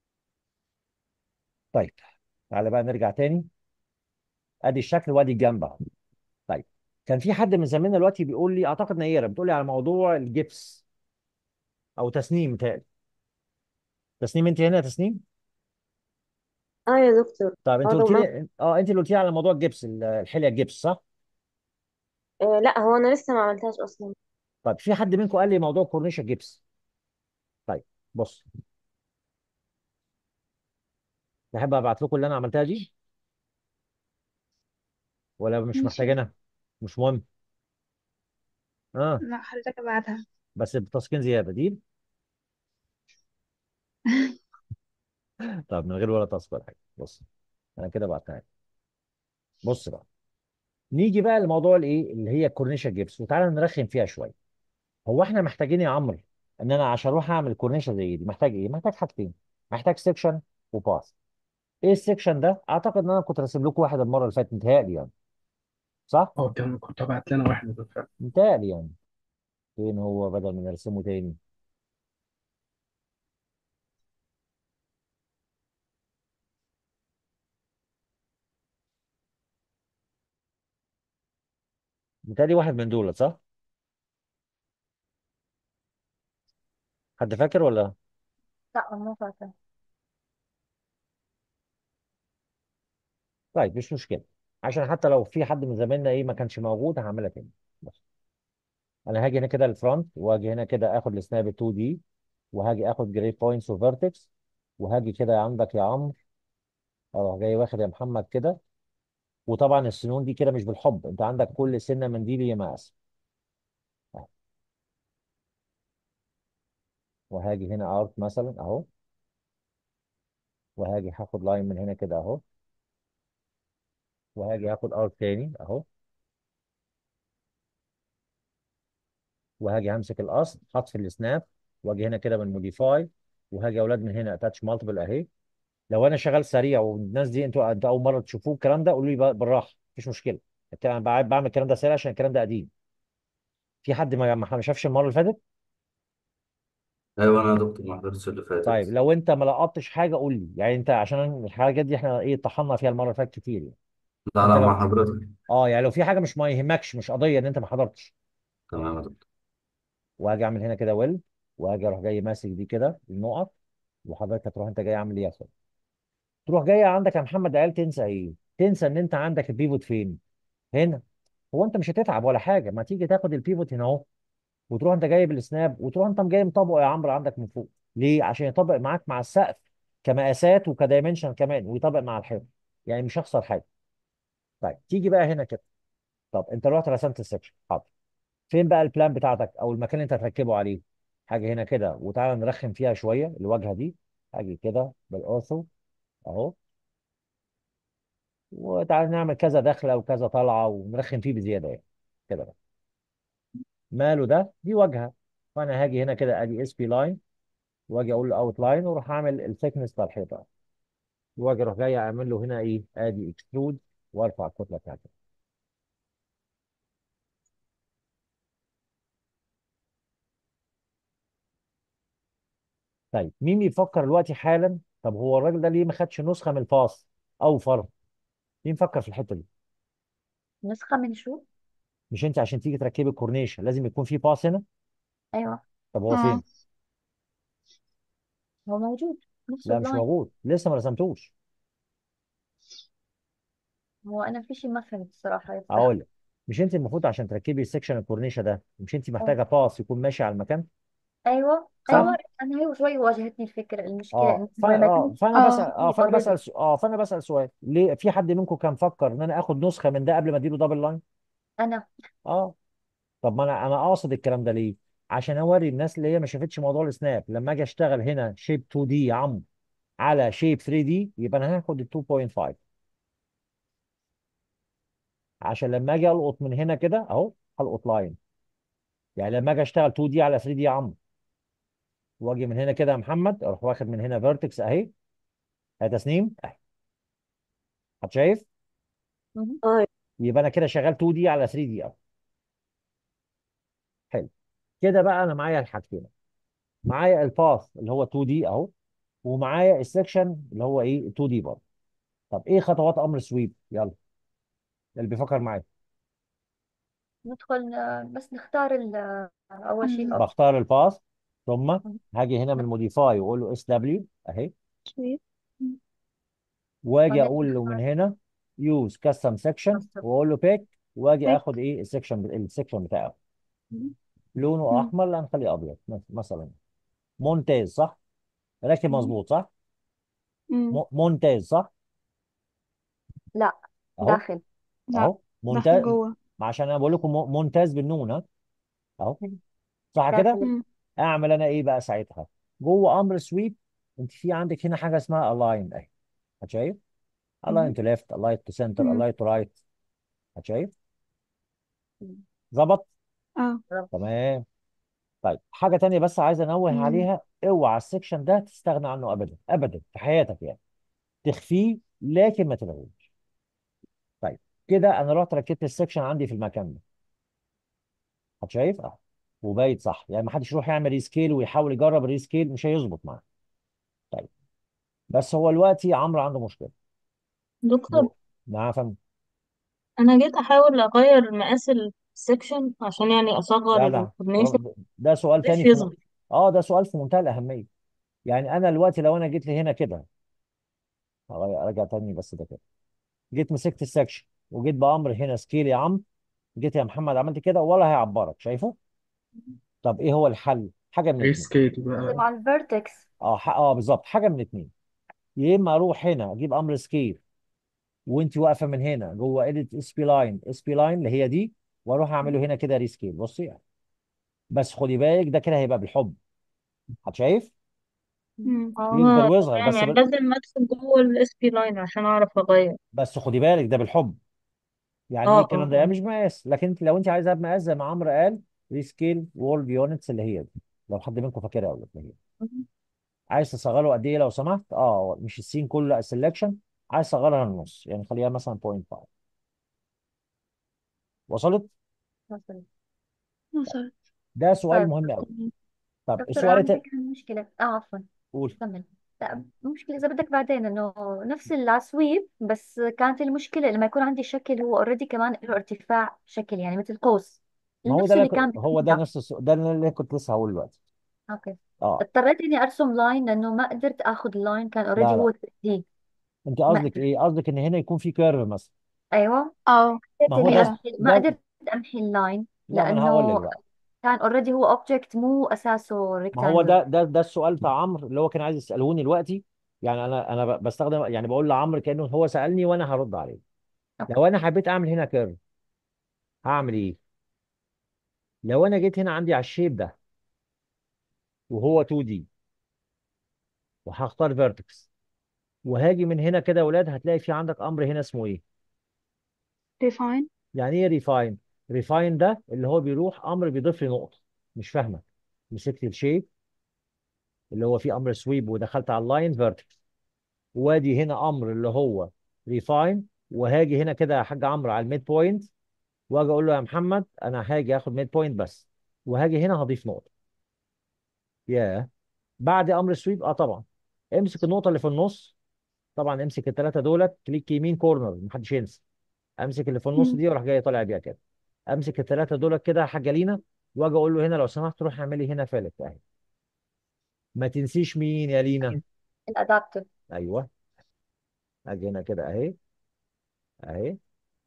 Speaker 1: طيب تعالى بقى نرجع تاني ادي الشكل وادي الجنب اهو طيب كان في حد من زمايلنا دلوقتي بيقول لي اعتقد نيره بتقول لي على موضوع الجبس او تسنيم متهيألي تسنيم انت هنا يا تسنيم
Speaker 6: اه يا دكتور
Speaker 1: طيب انت
Speaker 6: اه
Speaker 1: قلت
Speaker 6: والله
Speaker 1: لي اه انت اللي قلت لي على موضوع الجبس ال- الحليه الجبس صح
Speaker 6: آه لا هو انا لسه ما عملتهاش اصلا
Speaker 1: طيب في حد منكم قال لي موضوع كورنيش الجبس طيب بص تحب ابعت لكم اللي انا عملتها دي ولا مش
Speaker 3: ماشي
Speaker 1: محتاجينها مش مهم اه
Speaker 3: لا حضرتك ابعتها
Speaker 1: بس بتسكين زياده دي طب من غير ولا تاسك ولا حاجه بص انا كده بعتها لك. بص بقى نيجي بقى لموضوع الايه اللي هي الكورنيشه جبس وتعالى نرخم فيها شويه هو احنا محتاجين يا عمرو ان انا عشان اروح اعمل كورنيشه زي دي محتاج ايه محتاج حاجتين محتاج سكشن وباث ايه السكشن ده اعتقد ان انا كنت راسم لكم واحد المره اللي فاتت متهيألي يعني صح
Speaker 4: اه كان كنت بعت لنا واحد بالفعل
Speaker 1: متهيألي يعني فين هو بدل ما نرسمه تاني متهيألي واحد من دول صح حد فاكر ولا
Speaker 2: لا مو فاكرة
Speaker 1: طيب مش مشكله عشان حتى لو في حد من زمايلنا ايه ما كانش موجود هعملها تاني بس انا هاجي هنا كده الفرونت واجي هنا كده اخد السناب 2 دي وهاجي اخد جريد بوينتس وفيرتكس وهاجي كده عندك يا عمرو اروح جاي واخد يا محمد كده وطبعا السنون دي كده مش بالحب انت عندك كل سنه من دي ليها مقاس وهاجي هنا ارت مثلا اهو وهاجي هاخد لاين من هنا كده اهو وهاجي هاخد ارت تاني اهو وهاجي همسك الاصل حط في السناب واجي هنا كده من موديفاي وهاجي يا اولاد من هنا اتاتش مالتيبل اهي لو انا شغال سريع والناس دي انتوا انتوا اول مره تشوفوه الكلام ده قولوا لي بقى بالراحه مفيش مشكله انا بع- بعمل الكلام ده سريع عشان الكلام ده قديم في حد ما ما شافش المره اللي فاتت
Speaker 5: ايوه انا يا دكتور ما حضرتش اللي
Speaker 1: طيب
Speaker 5: فاتت
Speaker 1: لو انت ما لقطتش حاجه قول لي يعني انت عشان الحاجات دي احنا ايه طحنا فيها المره اللي فاتت كتير يعني
Speaker 5: لا
Speaker 1: انت
Speaker 5: لا
Speaker 1: لو
Speaker 5: مع حضرتك
Speaker 1: اه يعني لو في حاجه مش ما يهمكش مش قضيه ان انت ما حضرتش
Speaker 5: تمام يا دكتور
Speaker 1: وهاجي اعمل هنا كده ويل وهاجي اروح جاي ماسك دي كده النقط وحضرتك هتروح انت جاي عامل ايه يا أخويا؟ تروح جاي عندك يا محمد عيال تنسى ايه تنسى ان انت عندك البيفوت فين هنا هو انت مش هتتعب ولا حاجه ما تيجي تاخد البيفوت هنا اهو وتروح انت جايب السناب وتروح انت جاي مطبقه يا عمرو عندك من فوق ليه عشان يطبق معاك مع السقف كمقاسات وكدايمنشن كمان ويطبق مع الحيط يعني مش هخسر حاجه طيب تيجي بقى هنا كده طب انت رحت رسمت السكشن حاضر فين بقى البلان بتاعتك او المكان اللي انت هتركبه عليه حاجه هنا كده وتعالى نرخم فيها شويه الواجهه دي اجي كده بالاورثو اهو وتعالى نعمل كذا دخله وكذا طلعه ونرخم فيه بزياده يعني كده بقى ماله ده دي واجهه فانا هاجي هنا كده ادي اس بي لاين واجي اقول له اوت لاين واروح اعمل الثيكنس بتاع الحيطه واجي اروح جاي اعمل له هنا ايه ادي اكسترود وارفع الكتله بتاعته طيب مين بيفكر دلوقتي حالا طب هو الراجل ده ليه ما خدش نسخه من الفاص او فرق مين فكر في الحته دي
Speaker 2: نسخة من شو
Speaker 1: مش انت عشان تيجي تركبي الكورنيش لازم يكون في باص هنا
Speaker 2: ايوه
Speaker 1: طب هو
Speaker 3: اه
Speaker 1: فين
Speaker 2: هو موجود نفس
Speaker 1: لا مش
Speaker 2: اللاين
Speaker 1: موجود لسه ما رسمتوش
Speaker 2: هو انا فيش مثل الصراحة يفتح
Speaker 1: اقول لك مش انت المفروض عشان تركبي السكشن الكورنيشه ده مش انت
Speaker 2: اه
Speaker 1: محتاجه باص يكون ماشي على المكان
Speaker 2: ايوه
Speaker 1: صح
Speaker 2: ايوه انا هي شوي واجهتني الفكرة المشكلة
Speaker 1: اه
Speaker 2: انه
Speaker 1: فانا
Speaker 2: لما
Speaker 1: اه
Speaker 2: يكون
Speaker 1: فانا بسال
Speaker 3: اه
Speaker 1: اه
Speaker 2: في
Speaker 1: فانا بسال
Speaker 2: اوريدي
Speaker 1: س- اه فانا بسال سؤال ليه في حد منكم كان فكر ان انا اخد نسخه من ده قبل ما اديله دبل لاين
Speaker 2: انا
Speaker 1: اه طب ما انا انا قاصد الكلام ده ليه عشان اوري الناس اللي هي ما شافتش موضوع السناب لما اجي اشتغل هنا شيب 2 دي يا عم على شيب 3 دي يبقى انا هاخد ال 2.5 عشان لما اجي القط من هنا كده اهو هلقط لاين يعني لما اجي اشتغل 2 دي على 3 دي يا عم واجي من هنا كده يا محمد اروح واخد من هنا فيرتكس اهي اهي تسنيم اهي حد شايف
Speaker 2: مهم.
Speaker 6: اه
Speaker 1: يبقى انا كده شغال 2 دي على 3 دي اهو حلو كده بقى انا معايا الحاجتين معايا الباث اللي هو 2 دي اهو ومعايا السكشن اللي هو ايه 2 دي برضه طب ايه خطوات امر سويب يلا اللي بيفكر معايا
Speaker 2: ندخل آه، بس نختار ال- آه، اول شيء
Speaker 3: أمم،
Speaker 2: الاوبشن
Speaker 1: بختار الباث ثم هاجي هنا من موديفاي واقول له اس دبليو اهي
Speaker 3: شوية أمم،
Speaker 1: واجي
Speaker 2: بعدين
Speaker 1: اقول له من
Speaker 2: نختار
Speaker 1: هنا يوز كاستم سكشن
Speaker 2: custom.
Speaker 1: واقول له بيك واجي
Speaker 3: بيك
Speaker 1: اخد ايه السكشن السكشن بتاعه
Speaker 3: أمم،
Speaker 1: لونه
Speaker 3: أمم،
Speaker 1: احمر لا نخليه ابيض مثلا مونتاز صح راكب
Speaker 3: أمم،
Speaker 1: مظبوط صح
Speaker 3: أمم.
Speaker 1: م- مونتاز صح
Speaker 2: لا
Speaker 1: اهو
Speaker 2: داخل
Speaker 3: لا
Speaker 1: اهو
Speaker 3: داخل
Speaker 1: مونتاز
Speaker 3: جوه
Speaker 1: عشان انا بقول لكم مو- مونتاز بالنون ها اهو صح كده
Speaker 2: داخل
Speaker 3: أمم،
Speaker 1: اعمل انا ايه بقى ساعتها جوه امر سويب انت في عندك هنا حاجه اسمها الاين اهي هتشايف الاين
Speaker 2: مهم.
Speaker 1: تو ليفت الاين تو سنتر
Speaker 3: أمم،
Speaker 1: الاين تو رايت هتشايف ظبط
Speaker 3: اه
Speaker 1: تمام طيب حاجه تانية بس عايز انوه
Speaker 3: أمم،
Speaker 1: عليها اوعى السكشن ده تستغنى عنه ابدا ابدا في حياتك يعني تخفيه لكن ما تلغوش طيب كده انا رحت ركبت السكشن عندي في المكان ده حد شايف اه وبايت صح يعني ما حدش يروح يعمل ريسكيل ويحاول يجرب الريسكيل مش هيظبط معاه طيب بس هو دلوقتي عمرو عنده مشكله
Speaker 7: دكتور
Speaker 1: هو معاه فن
Speaker 7: انا جيت احاول اغير مقاس السكشن عشان يعني اصغر
Speaker 1: لا لا
Speaker 7: الكورنيشن
Speaker 1: ده سؤال
Speaker 7: مش
Speaker 1: تاني في م...
Speaker 7: يظبط
Speaker 1: اه ده سؤال في منتهى الاهميه يعني انا دلوقتي لو انا جيت لي هنا كده هغير- ارجع تاني بس ده كده جيت مسكت السكشن وجيت بامر هنا سكيل يا عم جيت يا محمد عملت كده ولا هيعبرك شايفه طب ايه هو الحل حاجه من اتنين
Speaker 4: ريسكيت
Speaker 2: لازم
Speaker 4: بقى
Speaker 2: على الفيرتكس
Speaker 1: اه ح... اه بالظبط حاجه من اتنين يا اما اروح هنا اجيب امر سكيل وانت واقفه من هنا جوه ايديت اس بي لاين اس بي لاين اللي هي دي واروح اعمله هنا كده ريسكيل بصي يعني. بس خدي بالك ده كده هيبقى بالحب هتشايف
Speaker 3: مم.
Speaker 1: يكبر
Speaker 7: اه
Speaker 1: ويصغر
Speaker 7: تمام
Speaker 1: بس
Speaker 7: يعني
Speaker 1: ب...
Speaker 7: لازم ادخل جوه الاس بي لاين عشان اعرف اغير
Speaker 1: بس خدي بالك ده بالحب يعني ايه
Speaker 7: اه اه
Speaker 1: الكلام ده يعني
Speaker 7: اه
Speaker 1: مش مقاس لكن انت لو انت عايزها بمقاس زي ما عمرو قال ريسكيل وورلد يونتس اللي هي دي لو حد منكم فاكرها ولا هي عايز تصغره قد ايه لو سمحت اه مش السين كله لا السلكشن عايز تصغرها للنص يعني خليها مثلا 0.5 وصلت
Speaker 2: مثلا
Speaker 3: وصلت
Speaker 1: ده سؤال
Speaker 2: طيب
Speaker 1: مهم قوي طب
Speaker 2: دكتور
Speaker 1: السؤال
Speaker 2: أنا
Speaker 1: التاني
Speaker 2: عندي كان مشكلة اه عفوا
Speaker 1: قول
Speaker 2: كمل لا مشكلة إذا بدك بعدين إنه نفس العصويب بس كانت المشكلة لما يكون عندي شكل هو اوريدي كمان له ارتفاع شكل يعني مثل قوس
Speaker 1: ما هو ده
Speaker 2: نفس
Speaker 1: اللي
Speaker 2: اللي
Speaker 1: كنت-
Speaker 2: كان
Speaker 1: هو ده
Speaker 2: بالكتاب
Speaker 1: نفس السؤال ده اللي كنت لسه هقوله دلوقتي
Speaker 2: اوكي
Speaker 1: اه
Speaker 2: اضطريت إني أرسم لاين لأنه ما قدرت آخذ اللاين كان اوريدي
Speaker 1: لا لا
Speaker 2: هو 3D
Speaker 1: انت
Speaker 2: ما
Speaker 1: قصدك
Speaker 2: قدرت
Speaker 1: ايه قصدك ان هنا يكون في كيرف مثلا
Speaker 2: أيوه
Speaker 3: اه
Speaker 2: قدرت
Speaker 1: ما هو
Speaker 2: إني
Speaker 1: ده
Speaker 3: فيها
Speaker 2: أمحي ما
Speaker 1: ده
Speaker 2: قدرت أمحي اللاين
Speaker 1: لا ما انا هقول لك
Speaker 2: لأنه
Speaker 1: بقى
Speaker 2: كان اوريدي هو اوبجكت مو أساسه
Speaker 1: ما هو
Speaker 2: ريكتانجل
Speaker 1: ده ده ده السؤال بتاع عمرو اللي هو كان عايز يسالوني دلوقتي يعني انا انا ب- بستخدم يعني بقول لعمرو كانه هو سالني وانا هرد عليه لو انا حبيت اعمل هنا كيرف هعمل ايه لو انا جيت هنا عندي على الشيب ده وهو 2 دي وهختار فيرتكس وهاجي من هنا كده يا اولاد هتلاقي في عندك امر هنا اسمه ايه
Speaker 3: define
Speaker 1: يعني ايه ريفاين ريفاين ده اللي هو بيروح امر بيضيف لي نقطه مش فاهمك مسكت الشيب اللي هو فيه امر سويب ودخلت على اللاين فيرتكس وادي هنا امر اللي هو ريفاين وهاجي هنا كده يا حاج عمرو على الميد بوينت واجي اقول له يا محمد انا هاجي اخد ميد بوينت بس وهاجي هنا هضيف نقطه ياه بعد امر سويب اه طبعا امسك النقطه اللي في النص طبعا امسك الثلاثه دولت كليك يمين كورنر محدش ينسى امسك اللي في النص
Speaker 3: مم.
Speaker 1: دي واروح جاي طالع بيها كده امسك الثلاثه دولت كده يا حاجه لينا واجي اقول له هنا لو سمحت روح اعملي هنا فالت اهي ما تنسيش مين يا لينا
Speaker 2: الأدابتر
Speaker 1: ايوه اجي هنا كده اهي اهي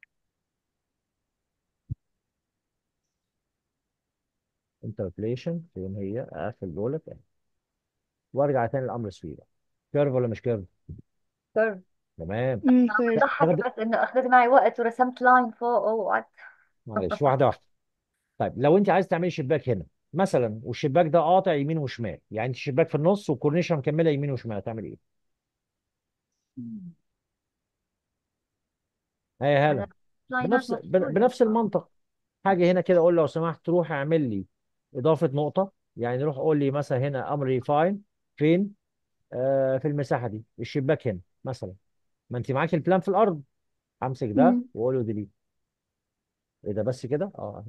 Speaker 1: انتربليشن فين هي اقفل دولت اهي وارجع تاني للامر سويب كيرف ولا مش كيرف
Speaker 2: كيرف
Speaker 1: تمام
Speaker 3: مم.
Speaker 2: أنا
Speaker 3: كويس
Speaker 2: بضحك
Speaker 1: تاخد
Speaker 2: بس إنه أخذت معي وقت ورسمت لاين فوق وقعدت
Speaker 1: معلش واحده واحده طيب لو انت عايز تعملي شباك هنا مثلا والشباك ده قاطع يمين وشمال يعني انت الشباك في النص والكورنيشه مكمله يمين وشمال هتعمل ايه؟ هي
Speaker 2: أنا
Speaker 1: هلا
Speaker 2: لاينات
Speaker 1: بنفس بن-
Speaker 2: مفصولة
Speaker 1: بنفس المنطق حاجه هنا كده اقول لو سمحت روح اعمل لي اضافه نقطه يعني روح قول لي مثلا هنا امر ريفاين فين آه في المساحه دي الشباك هنا مثلا ما انت معاك البلان في الارض همسك ده
Speaker 3: مم.
Speaker 1: واقول له ديليت ايه ده بس كده اه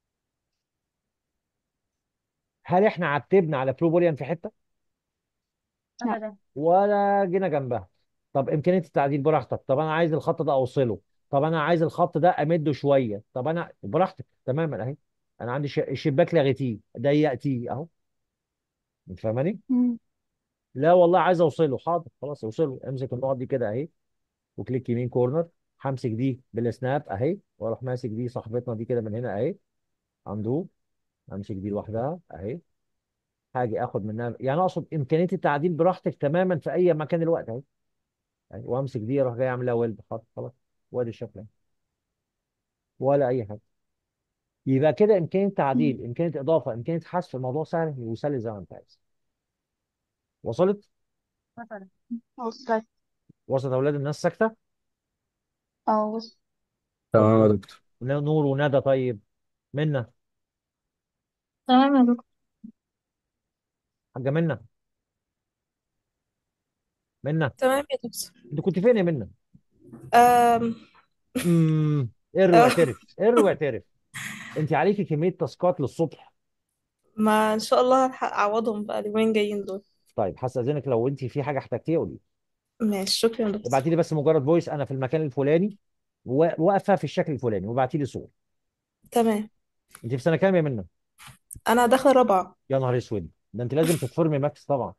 Speaker 1: هل احنا عتبنا على برو بوليان في حته
Speaker 3: لا
Speaker 2: أبدا
Speaker 1: ولا جينا جنبها طب امكانيه التعديل براحتك طب انا عايز الخط ده اوصله طب انا عايز الخط ده امده شويه طب انا براحتك تماما اهي انا عندي ش- الشباك لغيتيه ضيقتيه اهو انت فاهماني
Speaker 3: مم.
Speaker 1: لا والله عايز اوصله حاضر خلاص اوصله امسك النقط دي كده اهي وكليك يمين كورنر همسك دي بالسناب اهي واروح ماسك دي صاحبتنا دي كده من هنا اهي اندو امسك دي لوحدها اهي هاجي اخد منها يعني اقصد امكانيه التعديل براحتك تماما في اي مكان الوقت اهي يعني وامسك دي اروح جاي اعملها ويلد خلاص خلاص وادي الشكل اهي. ولا اي حاجه يبقى كده امكانيه
Speaker 3: مم.
Speaker 1: تعديل امكانيه اضافه امكانيه حذف الموضوع سهل ويسلي زي ما انت عايز وصلت
Speaker 2: مثلا
Speaker 3: وصلت
Speaker 1: وصلت اولاد الناس ساكته
Speaker 3: اه وصلت
Speaker 1: طب
Speaker 5: تمام يا
Speaker 1: كويس
Speaker 5: دكتور
Speaker 1: نور وندى طيب منا
Speaker 7: تمام يا دكتور
Speaker 1: حاجه منا منى
Speaker 8: تمام يا دكتور
Speaker 1: انت كنت فين يا منى
Speaker 8: أم...
Speaker 1: امم ار
Speaker 8: أه،
Speaker 1: واعترف ار واعترف انت عليكي كميه تاسكات للصبح
Speaker 8: ما ان شاء الله هلحق اعوضهم بقى اليومين جايين دول
Speaker 1: طيب هستاذنك لو انت في حاجه احتجتيها قولي
Speaker 8: ماشي شكرا يا دكتور
Speaker 1: ابعتي لي بس مجرد فويس انا في المكان الفلاني و- واقفه في الشكل الفلاني وابعتي لي صور
Speaker 8: تمام
Speaker 1: انت في سنه كام يا منى
Speaker 8: انا داخله رابعه
Speaker 1: يا نهار اسود ده انت لازم تتفورمي ماكس طبعا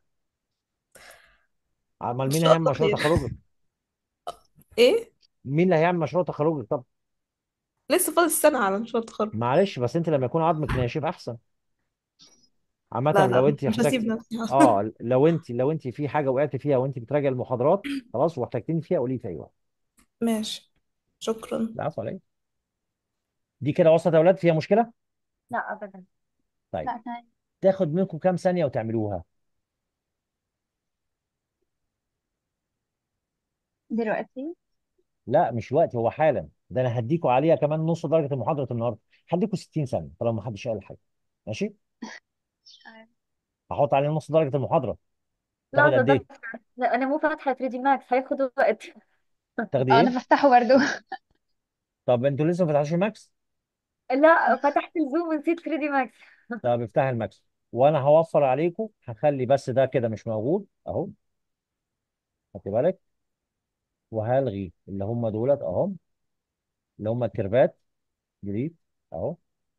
Speaker 1: امال
Speaker 8: ان
Speaker 1: مين
Speaker 8: شاء
Speaker 1: هيعمل
Speaker 8: الله
Speaker 1: مشروع
Speaker 8: خير
Speaker 1: تخرجك
Speaker 8: ايه
Speaker 1: مين اللي هيعمل مشروع تخرجك طب
Speaker 8: لسه فاضل السنه على مشروع التخرج
Speaker 1: معلش بس انت لما يكون عظمك ناشف احسن عامة
Speaker 8: لا
Speaker 1: لو
Speaker 8: لا
Speaker 1: انت
Speaker 8: مش هسيب
Speaker 1: احتجت
Speaker 8: نفسي
Speaker 1: اه لو انت لو انت في حاجة وقعت فيها وانت بتراجع المحاضرات خلاص واحتجتني فيها قولي في اي وقت
Speaker 8: ماشي شكرا
Speaker 1: لا عفوا عليا دي كده وصلت يا اولاد فيها مشكلة
Speaker 2: لا ابدا
Speaker 1: طيب
Speaker 3: لا تمام
Speaker 1: تاخد منكم كام ثانية وتعملوها
Speaker 3: دلوقتي
Speaker 1: لا مش وقت هو حالا ده انا هديكوا عليها كمان نص درجة محاضرة النهارده هديكوا 60 ثانية طالما ما حدش قال حاجة ماشي هحط عليه نص درجة المحاضرة تاخد
Speaker 2: لا
Speaker 1: قد ايه
Speaker 2: ده لا انا مو فاتحه 3 دي ماكس هياخد وقت
Speaker 1: تاخدي
Speaker 3: اه
Speaker 1: ايه
Speaker 3: انا بفتحه برضو
Speaker 1: طب انتوا لسه ما فتحتوش الماكس
Speaker 2: لا فتحت الزوم ونسيت 3 دي ماكس
Speaker 1: طب افتحي الماكس وانا هوفر عليكم هخلي بس ده كده مش موجود اهو خدي بالك وهلغي اللي هم دولت اهو اللي هم الكيرفات جديد اهو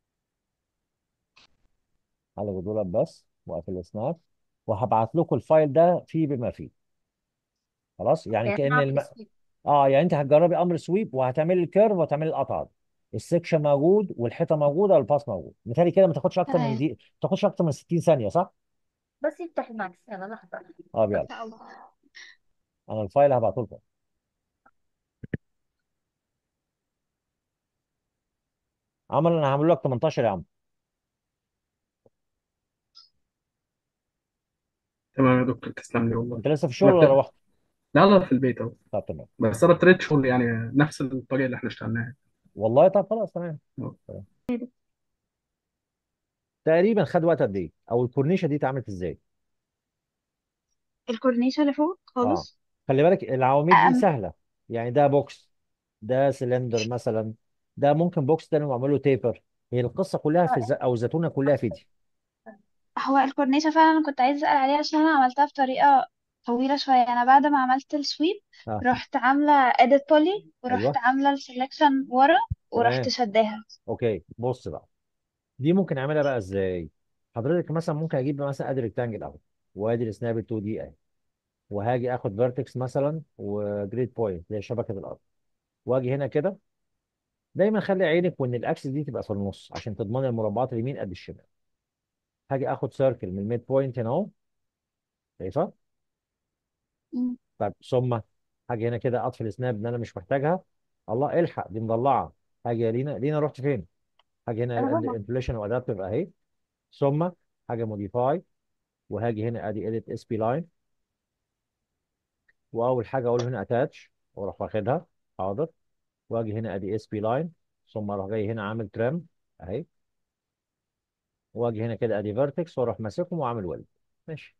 Speaker 1: هلغي دولت بس واقفل السناب وهبعت لكم الفايل ده فيه بما فيه خلاص يعني
Speaker 2: يعني
Speaker 1: كأن
Speaker 2: نعمل
Speaker 1: الم...
Speaker 2: تسويق
Speaker 1: اه يعني انت هتجربي امر سويب وهتعملي الكيرف وهتعملي القطعه دي السكشن موجود والحيطه موجوده والباص موجود مثالي كده ما تاخدش اكتر من
Speaker 3: تمام
Speaker 1: دي ما تاخدش اكتر من 60 ثانيه صح؟
Speaker 2: بس يفتح الماكس يلا لحظه
Speaker 1: اه
Speaker 3: ان
Speaker 1: يلا
Speaker 3: شاء الله
Speaker 1: انا الفايل هبعته لكم عمل انا هعمل لك 18 يا عم
Speaker 4: تمام يا دكتور تسلم لي والله
Speaker 1: انت لسه في
Speaker 4: انا
Speaker 1: الشغل ولا
Speaker 4: بت...
Speaker 1: روحت؟
Speaker 4: لا لا في البيت اهو
Speaker 1: طب تمام
Speaker 4: بس انا ابتديت شغل يعني نفس الطريقه اللي احنا اشتغلناها
Speaker 1: والله طب خلاص تمام تمام. تقريبا خد وقت قد ايه؟ او الكورنيشه دي اتعملت ازاي؟
Speaker 3: الكورنيشة اللي فوق
Speaker 1: اه
Speaker 3: خالص
Speaker 1: خلي بالك العواميد دي
Speaker 3: أم
Speaker 1: سهله يعني ده بوكس ده سلندر مثلا ده ممكن بوكس تاني وعمله تيبر هي القصه كلها في الز... او الزتونه كلها في دي
Speaker 3: هو الكورنيشة فعلا أنا كنت عايزة أسأل عليها عشان أنا عملتها بطريقة طويلة شوية أنا بعد ما عملت السويب
Speaker 1: اه
Speaker 3: رحت عاملة edit poly ورحت
Speaker 1: ايوه
Speaker 3: عاملة السلكشن ورا ورحت
Speaker 1: تمام
Speaker 3: شداها
Speaker 1: اوكي بص بقى دي ممكن اعملها بقى ازاي حضرتك مثلا ممكن اجيب مثلا ادي ريكتانجل اهو وادي السناب 2 دي اهي وهاجي اخد فيرتكس مثلا وجريد بوينت اللي هي شبكه الارض واجي هنا كده دايما خلي عينك وان الاكسس دي تبقى في النص عشان تضمن المربعات اليمين قد الشمال هاجي اخد سيركل من الميد بوينت هنا اهو شايفه
Speaker 3: مم.
Speaker 1: طيب ثم هاجي هنا كده اطفي السناب ان انا مش محتاجها الله الحق دي مضلعه هاجي يا لينا لينا رحت فين هاجي هنا
Speaker 2: انا هون
Speaker 1: انفليشن وادابتيف اهي ثم هاجي موديفاي وهاجي هنا ادي اديت اس بي لاين واول حاجه اقول هنا اتاتش واروح واخدها حاضر واجي هنا ادي اس بي لاين ثم اروح جاي هنا عامل ترام اهي واجي هنا كده ادي فيرتكس واروح ماسكهم واعمل ويلد ماشي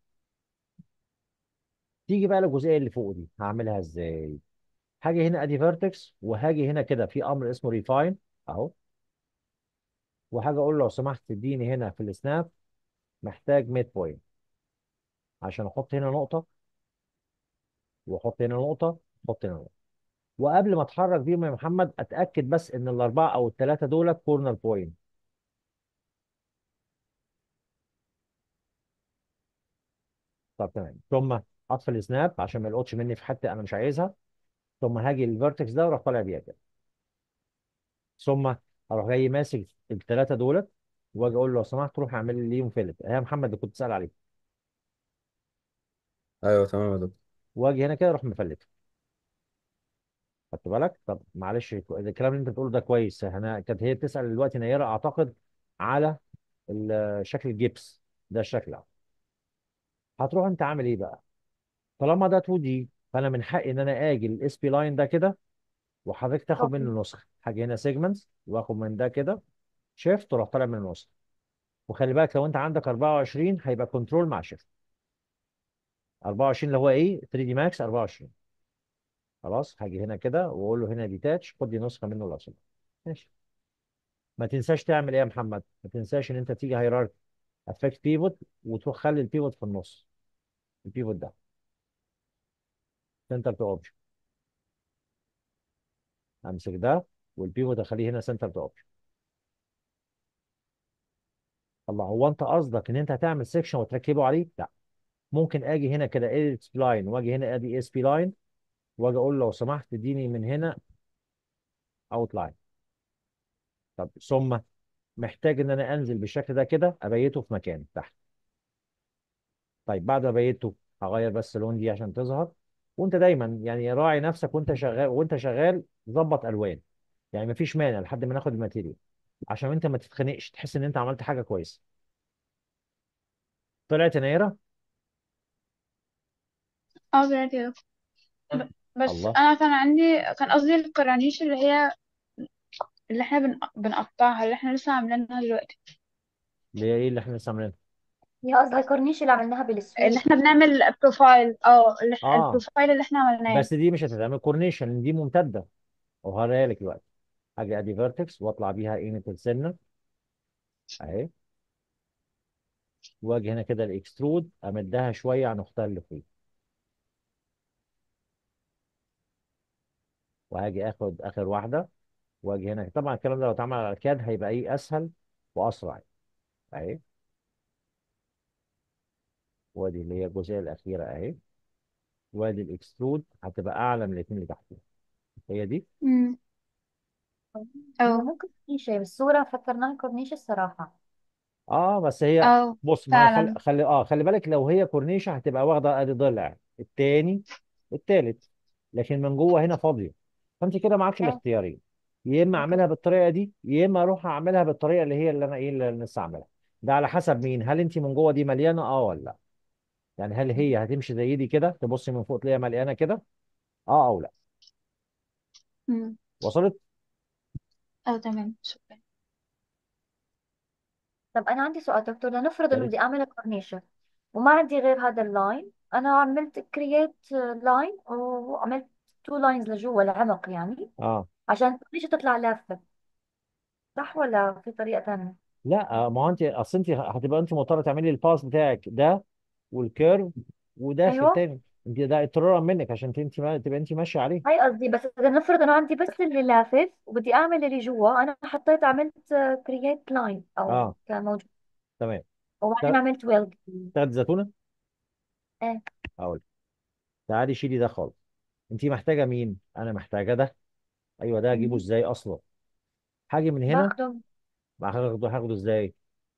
Speaker 1: تيجي بقى الجزئيه اللي فوق دي هعملها ازاي هاجي هنا ادي فيرتكس وهاجي هنا كده في امر اسمه ريفاين اهو وهاجي اقول له لو سمحت تديني هنا في السناب محتاج ميد بوينت عشان احط هنا نقطه واحط هنا نقطه واحط هنا نقطه وقبل ما اتحرك بيهم يا محمد اتاكد بس ان الاربعه او الثلاثه دول كورنر بوينت طب تمام ثم اطفي السناب عشان ما يلقطش مني في حته انا مش عايزها ثم هاجي الفيرتكس ده واروح طالع بيها كده ثم اروح جاي ماسك الثلاثه دولت واجي اقول له لو سمحت روح اعمل لي ليهم فيلت يا محمد اللي كنت سأل عليه
Speaker 5: ايوه تمام يا دكتور
Speaker 1: واجي هنا كده اروح مفلته خدت بالك طب معلش الكلام اللي انت بتقوله ده كويس انا كانت هي بتسأل دلوقتي نيره اعتقد على ال- شكل الجبس ده الشكل اهو هتروح انت عامل ايه بقى طالما ده 2 دي فانا من حقي ان انا اجي الاس بي لاين ده كده وحضرتك تاخد
Speaker 2: كوبي
Speaker 1: منه نسخه هاجي هنا سيجمنتس واخد من ده كده شيفت وراح طالع من النسخه. وخلي بالك لو انت عندك 24 هيبقى كنترول مع شيفت 24 اللي هو ايه 3 دي ماكس 24 خلاص هاجي هنا كده واقول له هنا ديتاتش خد لي نسخه منه لو سمحت ماشي ما تنساش تعمل ايه يا محمد ما تنساش ان انت تيجي هيراركي افكت بيفوت وتروح خلي البيفوت في النص البيفوت ده سنتر تو اوبجكت امسك ده والبيفوت اخليه هنا سنتر تو اوبجكت الله هو انت قصدك ان انت هتعمل سيكشن وتركبه عليه لا ممكن اجي هنا كده اديت سبلاين واجي هنا ادي اس بي لاين واجي اقول له لو سمحت اديني من هنا اوت لاين طب ثم محتاج ان انا انزل بالشكل ده كده ابيته في مكان تحت طيب بعد ما بيته هغير بس اللون دي عشان تظهر وانت دايما يعني راعي نفسك وانت شغال وانت شغال ظبط الوان يعني مفيش مانع لحد ما ناخد الماتيريال عشان انت ما تتخنقش تحس ان انت عملت حاجه كويسه طلعت نايره
Speaker 3: اه طلعت كده ب- بس
Speaker 1: الله
Speaker 3: انا كان عندي كان قصدي القرانيش اللي هي اللي احنا بن... بنقطعها اللي احنا لسه عاملينها دلوقتي
Speaker 1: اللي هي ايه اللي احنا لسه عاملينها
Speaker 2: هي قصدها الكورنيش اللي عملناها
Speaker 3: اللي
Speaker 2: بالسويد
Speaker 3: احنا بنعمل بروفايل اه اللي إح-
Speaker 1: اه
Speaker 3: البروفايل اللي احنا عملناه
Speaker 1: بس دي مش هتتعمل كورنيشن دي ممتده وهوريها لك دلوقتي هاجي ادي فيرتكس واطلع بيها قيمه السنه اهي واجي هنا كده الاكسترود امدها شويه عن اختها اللي فوق وهاجي اخد اخر واحده واجي هنا طبعا الكلام ده لو اتعمل على الكاد هيبقى ايه اسهل واسرع اهي وادي اللي هي الجزئيه الاخيره اهي وادي الاكسترود هتبقى اعلى من الاثنين اللي تحتها هي دي
Speaker 3: امم
Speaker 2: هو
Speaker 3: اه
Speaker 2: ممكن كورنيشة بالصورة فكرناها كورنيش الصراحة
Speaker 1: اه بس هي
Speaker 3: اه
Speaker 1: بص ما هي خلي
Speaker 3: فعلا
Speaker 1: خلي اه خلي بالك لو هي كورنيشه هتبقى واخده ادي ضلع التاني التالت لكن من جوه هنا فاضيه فانت كده معكش
Speaker 2: اه
Speaker 1: الاختيارين يا اما اعملها بالطريقه دي يا اما اروح اعملها بالطريقه اللي هي اللي انا ايه اللي لسه عاملها ده على حسب مين هل انت من جوه دي مليانه اه ولا لا يعني هل هي هتمشي زي دي كده تبصي من فوق تلاقيها مليانه كده اه او لا
Speaker 3: امم
Speaker 1: وصلت
Speaker 3: اه تمام شكرا
Speaker 2: طب أنا عندي سؤال دكتور لنفرض إنه
Speaker 1: يا
Speaker 2: بدي أعمل كورنيشة وما عندي غير هذا اللاين أنا عملت كرييت لاين وعملت تو لاينز لجوا العمق يعني
Speaker 1: اه
Speaker 2: عشان الكورنيشة تطلع لافة صح ولا في طريقة ثانية؟
Speaker 1: لا آه، ما هو انت اصل انت هتبقى انت مضطره تعملي الباس بتاعك ده والكيرف وده في
Speaker 2: أيوه
Speaker 1: التاني انت ده اضطرارا منك عشان انت ما تبقى انت ماشيه عليه
Speaker 2: هاي قصدي بس إذا نفرض إنه عندي بس اللي لافف وبدي أعمل اللي جوا أنا حطيت عملت كرييت لاين أو
Speaker 1: اه
Speaker 2: كان موجود
Speaker 1: تمام
Speaker 2: وبعدين
Speaker 1: تا-
Speaker 2: عملت ويلد
Speaker 1: تاخد زيتونه
Speaker 2: إيه
Speaker 1: اقول تعالي شيلي ده خالص انت محتاجه مين انا محتاجه ده ايوه ده اجيبه
Speaker 3: مم.
Speaker 1: ازاي اصلا هاجي من هنا
Speaker 2: باخده
Speaker 1: هاخده هاخده ازاي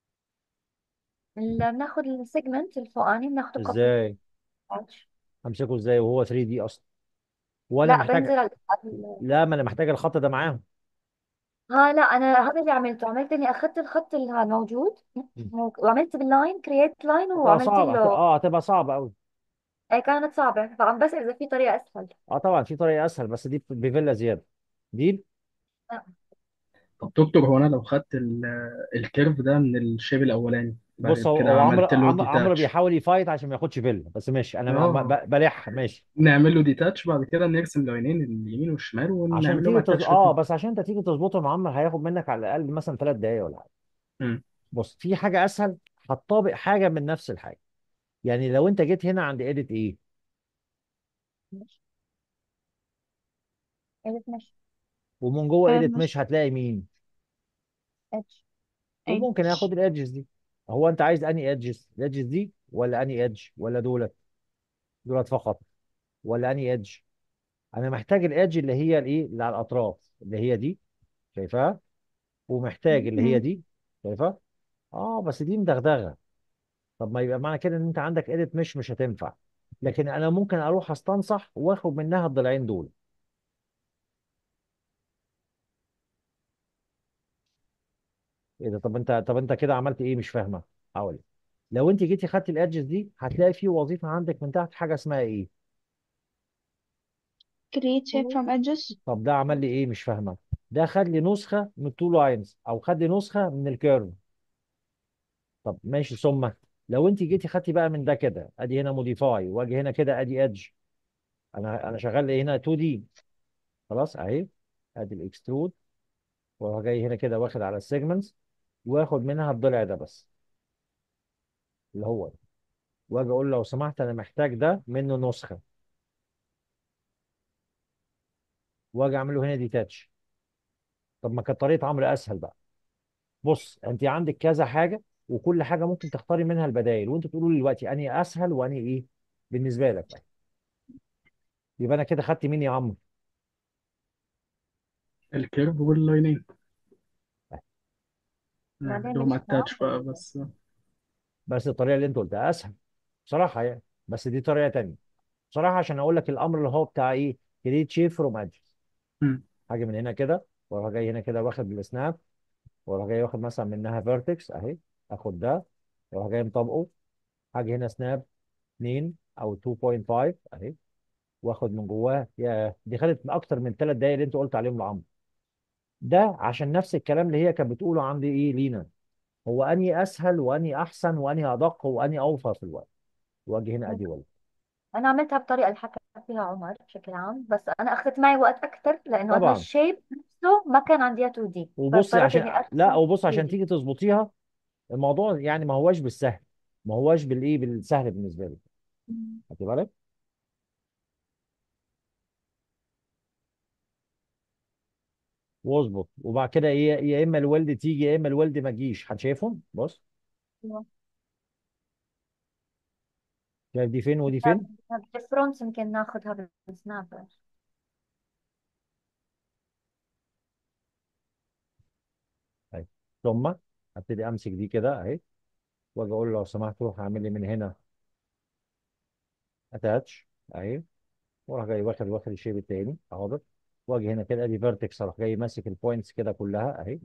Speaker 2: ال- بناخد السيجمنت الفوقاني بناخده كوبي
Speaker 1: ازاي همسكه ازاي وهو 3 دي اصلا ولا
Speaker 2: لا
Speaker 1: محتاج
Speaker 2: بنزل على على-
Speaker 1: لا ما انا محتاج الخط ده معاهم
Speaker 2: ها لا انا هذا اللي عملته عملت اني اخذت الخط اللي هذا موجود
Speaker 1: مم.
Speaker 2: وعملت باللاين كرييت لاين
Speaker 1: هتبقى
Speaker 2: وعملت
Speaker 1: صعبه هت-
Speaker 2: له
Speaker 1: اه هتبقى صعبه قوي
Speaker 2: اي كانت صعبة فعم بسأل اذا في طريقة اسهل
Speaker 1: اه طبعا في طريقه اسهل بس دي بفيلا زياده دي
Speaker 2: آه.
Speaker 4: طب دكتور هو انا لو خدت ال- الكيرف ده من الشيب الاولاني
Speaker 1: بص
Speaker 4: بعد
Speaker 1: هو
Speaker 4: كده
Speaker 1: هو عمرو
Speaker 4: عملت له
Speaker 1: عمرو عمرو
Speaker 4: ديتاتش
Speaker 1: بيحاول يفايت عشان ما ياخدش فيلا بس ماشي انا ب- ب-
Speaker 4: اه
Speaker 1: ب- بلح ماشي
Speaker 4: نعمل له ديتاتش بعد كده نرسم العينين اليمين والشمال
Speaker 1: عشان
Speaker 4: ونعمل
Speaker 1: تيجي
Speaker 4: لهم
Speaker 1: تز...
Speaker 4: اتاتش
Speaker 1: اه بس عشان انت تيجي تظبطه يا معمر هياخد منك على الاقل مثلا ثلاث دقايق ولا حاجه
Speaker 4: الاثنين
Speaker 1: بص في حاجه اسهل هتطابق حاجه من نفس الحاجه يعني لو انت جيت هنا عند ايديت ايه
Speaker 2: ماشي قلت ماشي
Speaker 1: ومن جوه
Speaker 3: آه،
Speaker 1: ايديت مش
Speaker 3: ماشي
Speaker 1: هتلاقي مين
Speaker 2: اتش
Speaker 3: ايوه
Speaker 1: وممكن اخد الادجز دي هو انت عايز اني ادجز الادجز دي ولا اني ادج ولا دولت دولت فقط ولا اني ادج انا محتاج الادج اللي هي الايه اللي على الاطراف اللي هي دي شايفها ومحتاج اللي هي
Speaker 3: مم.
Speaker 1: دي شايفها اه بس دي مدغدغه طب ما يبقى معنى كده ان انت عندك اديت مش مش هتنفع لكن انا ممكن اروح استنصح واخد منها الضلعين دول ايه ده طب انت طب انت كده عملت ايه مش فاهمه هقول لك. لو انت جيتي خدتي الادجز دي هتلاقي في وظيفه عندك من تحت حاجه اسمها ايه
Speaker 3: create shape from edges
Speaker 1: طب ده عمل لي ايه مش فاهمه ده خد لي نسخه من التو لاينز او خد لي نسخه من الكيرف طب ماشي ثم لو انت جيتي خدتي بقى من ده كده ادي هنا موديفاي واجي هنا كده ادي ايدج انا انا شغال هنا 2 دي خلاص اهي ادي الاكسترود واروح جاي هنا كده واخد على السيجمنتس واخد منها الضلع ده بس اللي هو ده. واجي اقول لو سمحت انا محتاج ده منه نسخه واجي اعمل له هنا ديتاتش طب ما كانت طريقه عمرو اسهل بقى بص انت عندك كذا حاجه وكل حاجه ممكن تختاري منها البدائل وانت تقولوا لي دلوقتي انهي اسهل وانهي ايه بالنسبه لك بقى يبقى انا كده خدت مين يا عمرو
Speaker 4: الكيرف واللاينين
Speaker 2: بعدين
Speaker 4: اللي هم
Speaker 2: ليش
Speaker 4: اتاتش
Speaker 2: صعب
Speaker 4: بقى بس
Speaker 1: بس الطريقه اللي انت قلتها اسهل بصراحه يعني بس دي طريقه تانيه بصراحه عشان اقول لك الامر اللي هو بتاع ايه كريت شيب فروم ادجز
Speaker 4: مم.
Speaker 1: حاجه من هنا كده واروح جاي هنا كده واخد بالسناب واروح جاي واخد مثلا منها فيرتكس اهي اخد ده واروح جاي مطبقه حاجه هنا سناب 2 او 2.5 اهي واخد من جواه يا دي خدت اكتر من ثلاث دقايق اللي انت قلت عليهم لعمرو ده عشان نفس الكلام اللي هي كانت بتقوله عندي ايه لينا هو اني اسهل واني احسن واني ادق واني اوفر في الوقت واجي هنا ادي ولد
Speaker 2: انا عملتها بطريقه اللي حكى فيها عمر بشكل عام بس انا اخذت معي وقت اكثر لانه انا
Speaker 1: طبعا
Speaker 2: الشيب نفسه ما كان عندي 2 دي
Speaker 1: وبصي
Speaker 2: فاضطريت
Speaker 1: عشان
Speaker 2: اني
Speaker 1: لا
Speaker 2: ارسم
Speaker 1: وبص
Speaker 2: 3
Speaker 1: عشان
Speaker 2: دي
Speaker 1: تيجي تظبطيها الموضوع يعني ما هواش بالسهل ما هواش بالايه بالسهل بالنسبه لك خدي بالك واظبط وبعد كده ايه يا اما الولد تيجي يا اما الولد ما تجيش هتشايفهم بص شايف دي فين ودي فين
Speaker 2: بالفرونت يمكن ناخذها بالسناب
Speaker 1: اهي ثم ابتدي امسك دي كده اهي واجي اقول له لو سمحت روح اعمل لي من هنا اتاتش اهي واروح جاي واخد واخد الشيب التاني حاضر واجي هنا كده ادي فيرتكس اروح جاي ماسك البوينتس كده كلها اهي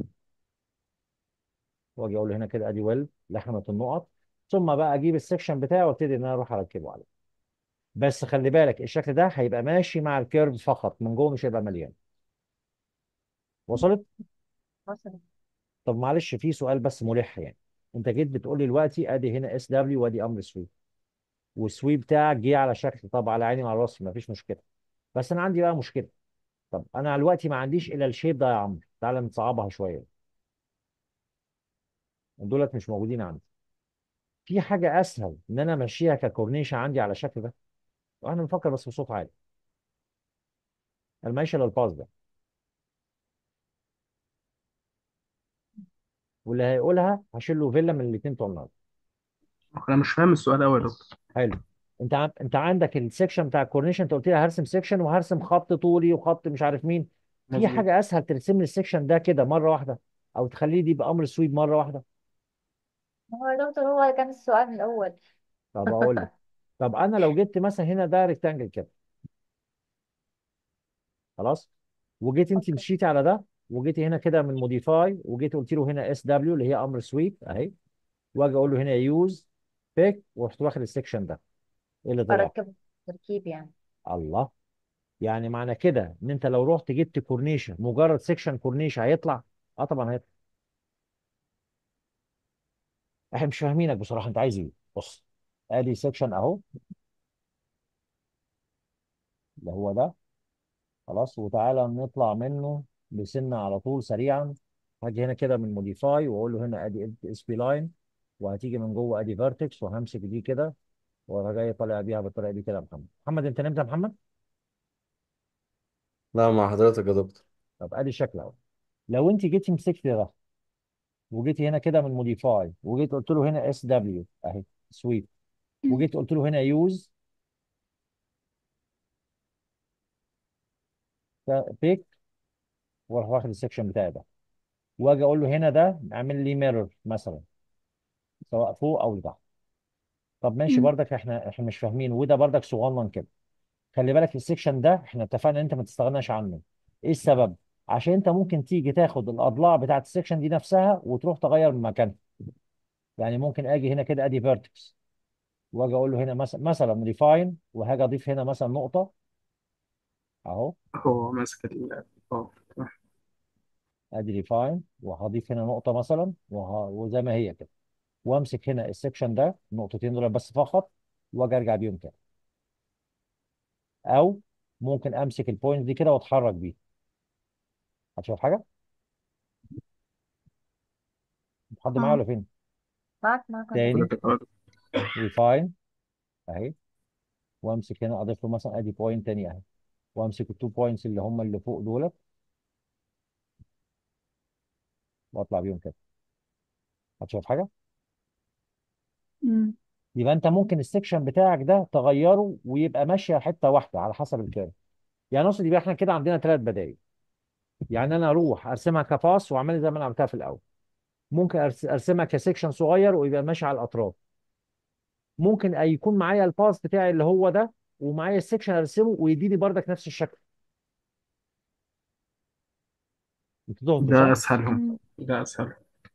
Speaker 1: واجي اقول له هنا كده ادي ويل لحمه النقط ثم بقى اجيب السكشن بتاعي وابتدي ان انا اروح اركبه عليه بس خلي بالك الشكل ده هيبقى ماشي مع الكيرف فقط من جوه مش هيبقى مليان وصلت
Speaker 2: وصلت
Speaker 1: طب معلش في سؤال بس ملح يعني انت جيت بتقول لي دلوقتي ادي هنا اس دبليو وادي امر سويب والسويب بتاعك جه على شكل طب على عيني وعلى راسي مفيش مشكله بس انا عندي بقى مشكله طب انا دلوقتي ما عنديش الا الشيب ده يا عمرو تعالى نصعبها شويه دولت مش موجودين عندي في حاجه اسهل ان انا امشيها ككورنيشه عندي على الشكل ده واحنا بنفكر بس بصوت عالي المعيشه للباص ده واللي هيقولها هشيل له فيلا من الاثنين بتوع النهارده
Speaker 4: انا مش فاهم السؤال قوي يا دكتور
Speaker 1: حلو انت عن... انت عندك السكشن بتاع الكورنيشن انت قلت لي هرسم سكشن وهرسم خط طولي وخط مش عارف مين في
Speaker 4: مظبوط
Speaker 1: حاجه اسهل ترسم لي السكشن ده كده مره واحده او تخليه دي بامر سويب مره واحده
Speaker 2: هو يا دكتور هو كان السؤال من الاول
Speaker 1: طب اقول لك طب انا لو جبت مثلا هنا ده ريكتانجل كده خلاص وجيت انت
Speaker 2: اوكي
Speaker 1: مشيتي على ده وجيتي هنا كده من موديفاي وجيت قلت له هنا اس دبليو اللي هي امر سويب اهي واجي اقول له هنا يوز بيك ورحت واخد السكشن ده ايه اللي طلع
Speaker 2: اركب تركيب يعني
Speaker 1: الله يعني معنى كده ان انت لو رحت جبت كورنيشه مجرد سكشن كورنيشه هيطلع اه طبعا هيطلع احنا مش فاهمينك بصراحه انت عايز ايه بص ادي سكشن اهو اللي هو ده خلاص وتعالى نطلع منه بسنه على طول سريعا هاجي هنا كده من موديفاي واقول له هنا ادي اس بي لاين وهتيجي من جوه ادي فيرتكس وهمسك دي كده وانا جاي طالع بيها بالطريقه دي كده يا محمد محمد انت نمت يا محمد
Speaker 5: لا مع حضرتك يا دكتور
Speaker 1: طب ادي الشكل اهو لو انت جيتي مسكت ده وجيتي هنا كده من موديفاي وجيت قلت له هنا اس دبليو اهي سويت وجيت قلت له هنا يوز بيك واروح واخد السكشن بتاعي ده واجي اقول له هنا ده اعمل لي ميرور مثلا سواء فوق او لتحت طب ماشي بردك احنا احنا مش فاهمين وده بردك صغنن كده خلي بالك السكشن ده احنا اتفقنا ان انت ما تستغناش عنه ايه السبب عشان انت ممكن تيجي تاخد الاضلاع بتاعت السكشن دي نفسها وتروح تغير من مكانها يعني ممكن اجي هنا كده ادي فيرتكس واجي اقول له هنا مثلا مثلا ريفاين وهاجي اضيف هنا مثلا نقطه اهو
Speaker 4: هو ماسك ال اه تمام.
Speaker 1: ادي ريفاين وهضيف هنا نقطه مثلا وه... وزي ما هي كده وامسك هنا السكشن ده النقطتين دول بس فقط واجي ارجع بيهم كده او ممكن امسك البوينت دي كده واتحرك بيها هتشوف حاجه حد معايا
Speaker 3: اه
Speaker 1: ولا فين
Speaker 2: معك معك أنا.
Speaker 1: تاني
Speaker 4: حضرتك اه
Speaker 1: ريفاين اهي وامسك هنا اضيف له مثلا ادي بوينت تاني اهي وامسك التو بوينتس اللي هم اللي فوق دولت واطلع بيهم كده هتشوف حاجه
Speaker 3: أمم.
Speaker 1: يبقى انت ممكن السكشن بتاعك ده تغيره ويبقى ماشيه حته واحده على حسب الكيرف يعني اقصد يبقى احنا كده عندنا ثلاث بدائل يعني انا اروح ارسمها كباص واعملها زي ما انا عملتها في الاول ممكن أرس- ارسمها كسكشن صغير ويبقى ماشي على الاطراف ممكن أي يكون معايا الباص بتاعي اللي هو ده ومعايا السكشن ارسمه ويديني بردك نفس الشكل انتوا تهتوا
Speaker 4: ده
Speaker 1: صح؟
Speaker 4: اسهلهم
Speaker 3: أمم.
Speaker 4: ده اسهل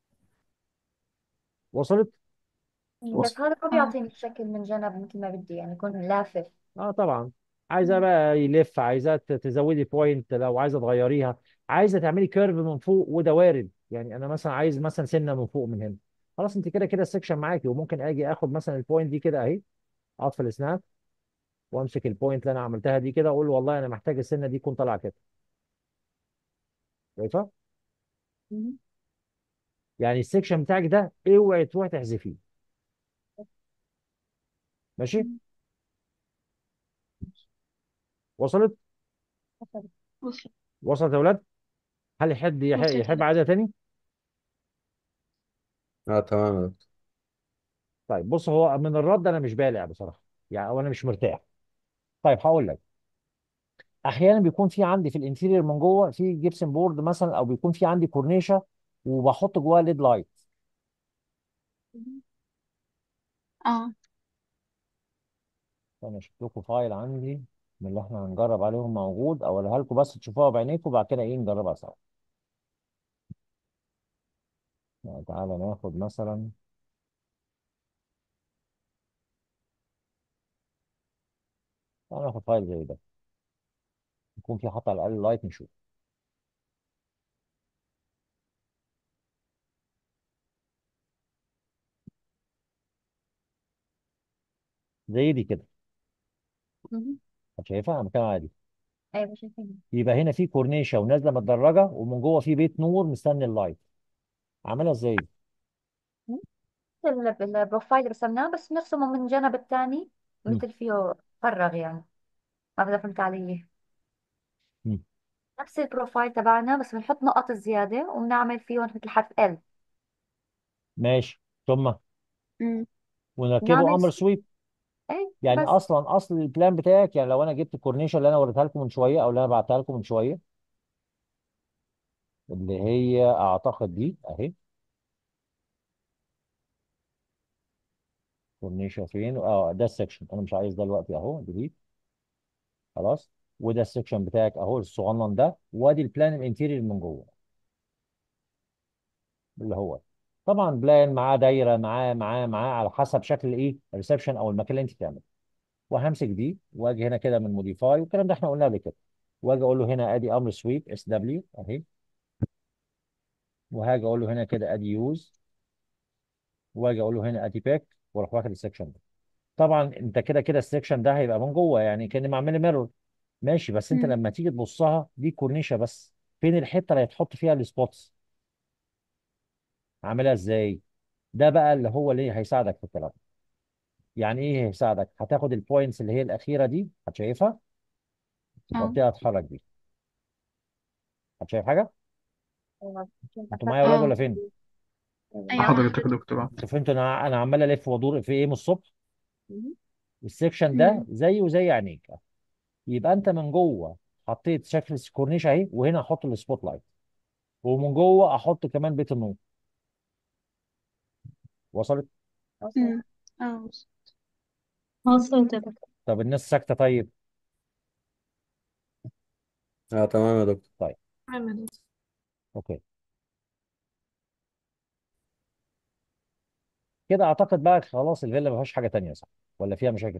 Speaker 1: وصلت؟
Speaker 2: بس
Speaker 4: وصل
Speaker 2: هذا ما
Speaker 3: اه
Speaker 2: بيعطيني الشكل من جنب مثل ما بدي يعني يكون لافف
Speaker 1: اه طبعا عايزه بقى يلف عايزه ت- تزودي بوينت لو عايزه تغيريها عايزه تعملي كيرف من فوق وده وارد يعني انا مثلا عايز مثلا سنه من فوق من هنا خلاص انت كده كده السكشن معاكي وممكن اجي اخد مثلا البوينت دي كده اهي اطفي السناب وامسك البوينت اللي انا عملتها دي كده اقول والله انا محتاج السنه دي تكون طالعه كده شايفه
Speaker 2: مم.
Speaker 1: يعني السكشن بتاعك ده اوعي تروحي تحذفيه ماشي وصلت
Speaker 3: وصل
Speaker 1: وصلت يا اولاد هل يحب يح-
Speaker 3: وصلت يا
Speaker 1: يحب
Speaker 3: دكتور
Speaker 1: عاده تاني
Speaker 5: اه تمام يا دكتور
Speaker 1: طيب بص هو من الرد انا مش بالع بصراحه يعني او انا مش مرتاح طيب هقول لك احيانا بيكون في عندي في الانتيريور من جوه في جبسن بورد مثلا او بيكون في عندي كورنيشه وبحط جواها ليد لايت
Speaker 3: اه
Speaker 1: انا شفت لكم فايل عندي من اللي احنا هنجرب عليهم موجود اوريها لكم بس تشوفوها بعينيكم وبعد كده ايه نجربها سوا يعني تعالى ناخد مثلا تعالى ناخد فايل زي ده يكون في حتى على الاقل لايت نشوف زي دي كده
Speaker 2: مم.
Speaker 1: شايفها انا بتكلم عادي
Speaker 2: ايوه شايفين
Speaker 1: يبقى هنا في كورنيشه ونازله متدرجه ومن جوه في بيت نور مستني اللايت عاملها ازاي دي؟
Speaker 2: مثل البروفايل اللي رسمناه بس نرسمه من الجانب الثاني
Speaker 1: مم.
Speaker 2: مثل فيه فراغ يعني ما إذا فهمت علي
Speaker 1: مم.
Speaker 2: نفس البروفايل تبعنا بس بنحط نقط زيادة وبنعمل فيهم مثل حرف ال
Speaker 1: ماشي ثم
Speaker 3: أمم.
Speaker 1: ونركبه
Speaker 2: نعمل
Speaker 1: امر
Speaker 2: سويب
Speaker 1: سويب
Speaker 2: اي
Speaker 1: يعني
Speaker 2: بس
Speaker 1: اصلا اصل البلان بتاعك يعني لو انا جبت الكورنيشه اللي انا وريتها لكم من شويه او اللي انا بعتها لكم من شويه اللي هي اعتقد دي اهي كورنيشه فين اه ده السكشن انا مش عايز ده دلوقتي اهو ديليت خلاص وده السكشن بتاعك اهو الصغنن ده وادي البلان الانتيريور من جوه اللي هو طبعا بلان معاه دايره معاه معاه معاه على حسب شكل ايه الريسبشن او المكان اللي انت بتعمله وهمسك دي واجي هنا كده من موديفاي والكلام ده احنا قلناه قبل كده واجي اقول له هنا ادي امر سويب اس دبليو اهي وهاجي اقول له هنا كده ادي يوز واجي اقول له هنا ادي باك واروح واخد السكشن ده طبعا انت كده كده السكشن ده هيبقى من جوه يعني كاني معمل ميرور ماشي بس انت
Speaker 3: أمم.
Speaker 1: لما تيجي تبصها دي كورنيشه بس فين الحته اللي هتحط فيها السبوتس عاملها ازاي ده بقى اللي هو اللي هيساعدك في الكلام يعني ايه هيساعدك هتاخد البوينتس اللي هي الاخيره دي هتشايفها
Speaker 3: اه
Speaker 1: وابتدي اتحرك بيها هتشايف حاجه
Speaker 2: أيوة.
Speaker 1: انتوا معايا يا اولاد
Speaker 3: اه
Speaker 1: ولا فين
Speaker 3: ايوه
Speaker 4: حضرتك يا دكتور
Speaker 1: انتوا فهمتوا انا انا عمال الف وادور في ايه من الصبح
Speaker 2: مم.
Speaker 1: السكشن ده
Speaker 3: أمم.
Speaker 1: زيه زي عينيك يبقى انت من جوه حطيت شكل الكورنيش اهي وهنا احط السبوت لايت ومن جوه احط كمان بيت النور وصلت
Speaker 2: وصلت
Speaker 3: أمم. اه وصل.
Speaker 7: وصلت يا دكتور
Speaker 1: طب الناس ساكته طيب
Speaker 5: اه تمام يا دكتور
Speaker 1: طيب
Speaker 8: تمام يا دكتور.
Speaker 1: اوكي كده اعتقد بقى خلاص الفيلا ما فيهاش حاجه تانية صح ولا فيها مشاكل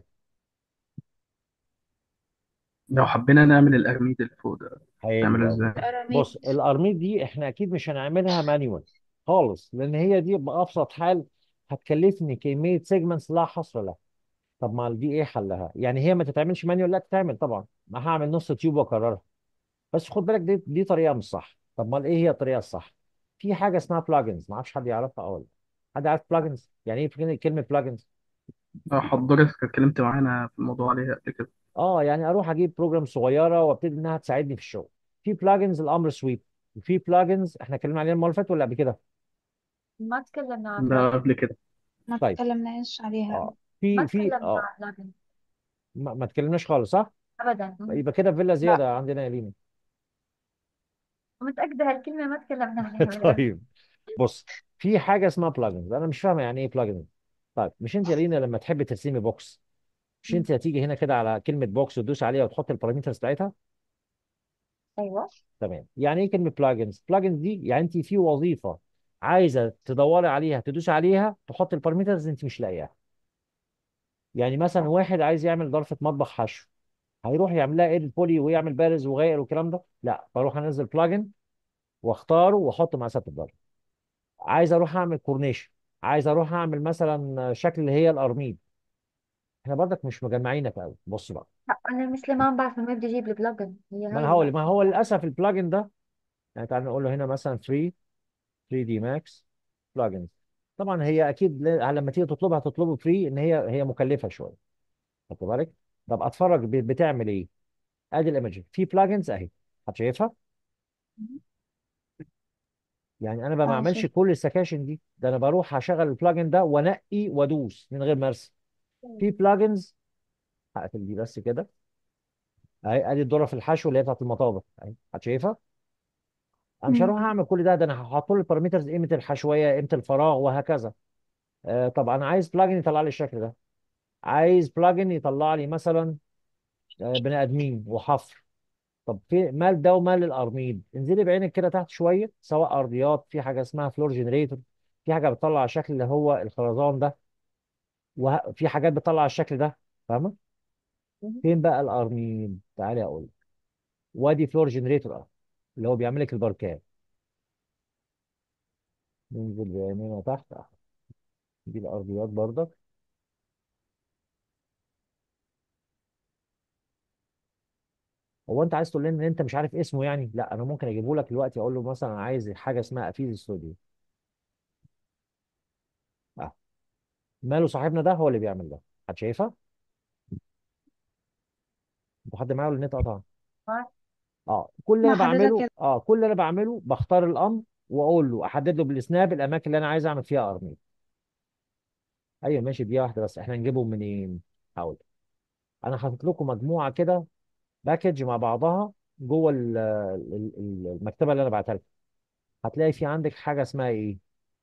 Speaker 4: لو حبينا نعمل الأرميد اللي فوق ده
Speaker 1: حلو
Speaker 4: نعمله
Speaker 1: قوي
Speaker 4: ازاي؟
Speaker 8: أراميد
Speaker 1: بص الارميد دي احنا اكيد مش هنعملها مانيوال خالص لان هي دي بابسط حال هتكلفني كميه سيجمنتس لا حصر لها طب ما دي ايه حلها يعني هي ما تتعملش مانيوال لا تتعمل طبعا ما هعمل نص تيوب واكررها بس خد بالك دي دي طريقه مش صح طب ما ايه هي الطريقه الصح في حاجه اسمها بلاجنز ما اعرفش حد يعرفها او لا حد عارف بلاجنز يعني ايه كلمه بلاجنز
Speaker 4: آه، حضرتك اتكلمت معانا في الموضوع عليها قبل كده
Speaker 1: اه يعني اروح اجيب بروجرام صغيره وابتدي انها تساعدني في الشغل في بلاجنز الامر سويب وفي بلاجنز احنا اتكلمنا عليها المره اللي فاتت ولا قبل كده
Speaker 2: ما تكلمنا عن
Speaker 4: ده
Speaker 2: بلجن
Speaker 4: قبل كده
Speaker 3: ما
Speaker 1: طيب
Speaker 3: اتكلمناش عليها
Speaker 1: اه
Speaker 2: ما
Speaker 1: في في
Speaker 2: تكلمنا
Speaker 1: اه
Speaker 2: عن بلجن
Speaker 1: ما, ما اتكلمناش خالص صح
Speaker 2: ابدا مم.
Speaker 1: يبقى كده فيلا
Speaker 3: لا
Speaker 1: زياده عندنا يا لينا
Speaker 2: متأكدة هالكلمة ما تكلمنا عنها بالعلم
Speaker 1: طيب بص في حاجه اسمها بلاجنز انا مش فاهمه يعني ايه بلاجنز طيب مش انت يا لينا لما تحبي ترسمي بوكس مش انت هتيجي هنا كده على كلمه بوكس وتدوس عليها وتحط البارامترز بتاعتها
Speaker 2: ايوه
Speaker 1: تمام يعني ايه كلمه بلاجنز بلاجنز دي يعني انت في وظيفه عايزه تدوري عليها تدوس عليها تحط البارامترز انت مش لاقياها يعني مثلا واحد عايز يعمل ضرفه مطبخ حشو هيروح يعمل لها ايديت بولي ويعمل بارز وغير والكلام ده لا بروح انزل بلاجن واختاره واحط مقاسات الضرب عايز اروح اعمل كورنيشن عايز اروح اعمل مثلا شكل اللي هي القرميد احنا برضك مش مجمعينك قوي بص بقى
Speaker 2: لا انا مثل ما عم بعرف من وين بدي اجيب البلجن هي
Speaker 1: ما
Speaker 2: هاي
Speaker 1: انا هقول
Speaker 2: ال-
Speaker 1: ما هو للاسف البلاجن ده يعني تعال نقول له هنا مثلا 3 3 دي ماكس بلاجنز طبعا هي اكيد ل- لما تيجي تطلبها تطلبه فري ان هي هي مكلفه شويه خدت بالك طب اتفرج ب- بتعمل ايه ادي الايمج في بلاجنز اهي هتشايفها يعني انا ما
Speaker 3: اه
Speaker 1: بعملش
Speaker 3: شايف
Speaker 1: كل السكاشن دي ده انا بروح اشغل البلاجن ده وانقي وادوس من غير ما ارسم في بلاجنز هقفل دي بس كده اهي ادي الذره في الحشو اللي هي بتاعت المطابخ اهي هتشايفها انا مش
Speaker 3: مم.
Speaker 1: هروح اعمل كل ده ده انا هحط له البارامترز قيمه الحشويه قيمه الفراغ وهكذا آه طب انا عايز بلاجن يطلع لي الشكل ده عايز بلاجن يطلع لي مثلا آه بني ادمين وحفر طب في مال ده ومال القرميد انزلي بعينك كده تحت شويه سواء ارضيات في حاجه اسمها فلور جنريتور في حاجه بتطلع الشكل اللي هو الخرزان ده وفي حاجات بتطلع الشكل ده فاهمه فين بقى القرميد تعالي اقول لك. وادي فلور جنريتور اه اللي هو بيعمل لك البركات ننزل بعينينا تحت اه دي الارضيات برضك هو انت عايز تقول لي ان انت مش عارف اسمه يعني لا انا ممكن اجيبه لك دلوقتي اقول له مثلا عايز حاجه اسمها افيز ستوديو اه ماله صاحبنا ده هو اللي بيعمل ده حد شايفها انتوا حد معايا ولا النت قطع اه كل اللي
Speaker 3: مع
Speaker 1: انا
Speaker 3: حضرتك
Speaker 1: بعمله
Speaker 3: كده
Speaker 1: اه كل اللي انا بعمله بختار الامر واقول له احدد له بالسناب الاماكن اللي انا عايز اعمل فيها ارمي ايوه ماشي دي واحده بس احنا نجيبهم منين هقول لك. انا حاطط لكم مجموعه كده باكج مع بعضها جوه ال- ال- ال- المكتبه اللي انا بعتها لكم هتلاقي في عندك حاجه اسمها ايه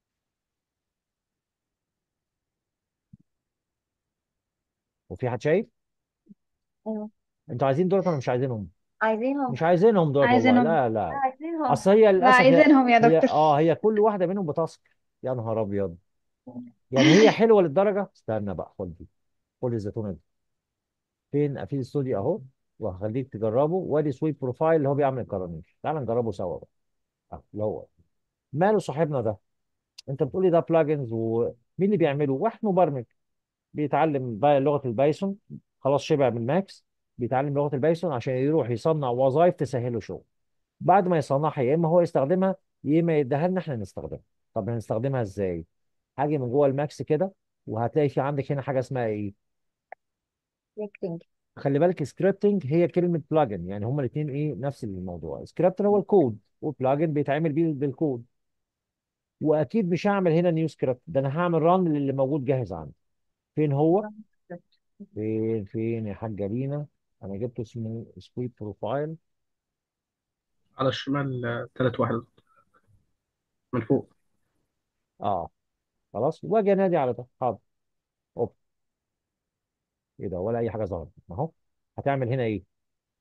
Speaker 1: وفي حد شايف
Speaker 2: ايوه
Speaker 1: انتوا عايزين دول ولا مش عايزينهم
Speaker 2: عايزينهم
Speaker 1: مش عايزينهم دول والله
Speaker 3: عايزينهم
Speaker 1: لا
Speaker 2: لا
Speaker 1: لا
Speaker 2: عايزينهم
Speaker 1: اصل هي
Speaker 3: لا
Speaker 1: للاسف هي
Speaker 3: عايزينهم يا
Speaker 1: هي
Speaker 3: دكتور
Speaker 1: اه هي كل واحده منهم بتاسك يا نهار ابيض يعني هي حلوه للدرجه استنى بقى خد دي خد الزيتونه دي فين افيد استوديو اهو وهخليك تجربه وادي سويت بروفايل اللي هو بيعمل الكرانيش تعال نجربه سوا بقى اه اللي هو ماله صاحبنا ده انت بتقولي ده بلاجنز ومين اللي بيعمله واحد مبرمج بيتعلم بقى لغه البايثون خلاص شبع من ماكس بيتعلم لغه البايثون عشان يروح يصنع وظائف تسهله شغل بعد ما يصنعها يا اما هو يستخدمها يا اما يديها لنا احنا نستخدمها طب هنستخدمها ازاي هاجي من جوه الماكس كده وهتلاقي في عندك هنا حاجه اسمها ايه
Speaker 2: سكريبتنج
Speaker 1: خلي بالك سكريبتنج هي كلمه بلاجن يعني هما الاثنين ايه نفس الموضوع سكريبت هو الكود وبلاجن بيتعمل بيه بالكود واكيد مش هعمل هنا نيو سكريبت ده انا هعمل ران للي موجود جاهز عندي فين هو فين فين يا حاجه لينا انا جبته اسمه سويت بروفايل
Speaker 4: على الشمال آه، تالت واحد من فوق
Speaker 1: اه خلاص واجي انادي على ده حاضر اوب ايه ده ولا اي حاجه ظهرت اهو هتعمل هنا ايه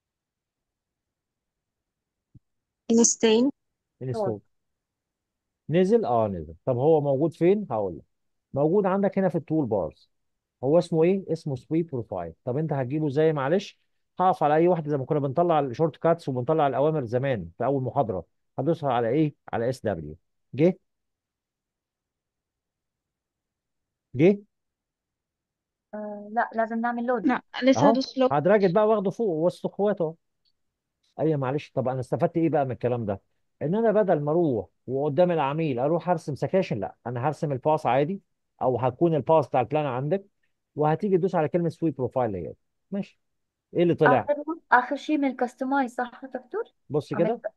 Speaker 6: انستين
Speaker 1: انستول نزل اه نزل طب هو موجود فين هقول لك موجود عندك هنا في التول بارز هو اسمه ايه اسمه سويت بروفايل طب انت هتجيبه ازاي معلش هقف على اي واحده زي ما كنا بنطلع الشورت كاتس وبنطلع الاوامر زمان في اول محاضره هدوسها على ايه على اس دبليو جه جه
Speaker 2: آه لا لازم نعمل لود
Speaker 3: لا لسه
Speaker 1: اهو
Speaker 3: هدوس لوك
Speaker 1: هدراجت بقى واخده فوق وسط اخواته اي معلش طب انا استفدت ايه بقى من الكلام ده ان انا بدل ما اروح وقدام العميل اروح ارسم سكاشن لا انا هرسم الباص عادي او هتكون الباص بتاع البلان عندك وهتيجي تدوس على كلمه سويب بروفايل هي ماشي ايه اللي طلع
Speaker 2: اخر اخر شيء من الكستمايز صح يا دكتور
Speaker 1: بص كده
Speaker 2: عملت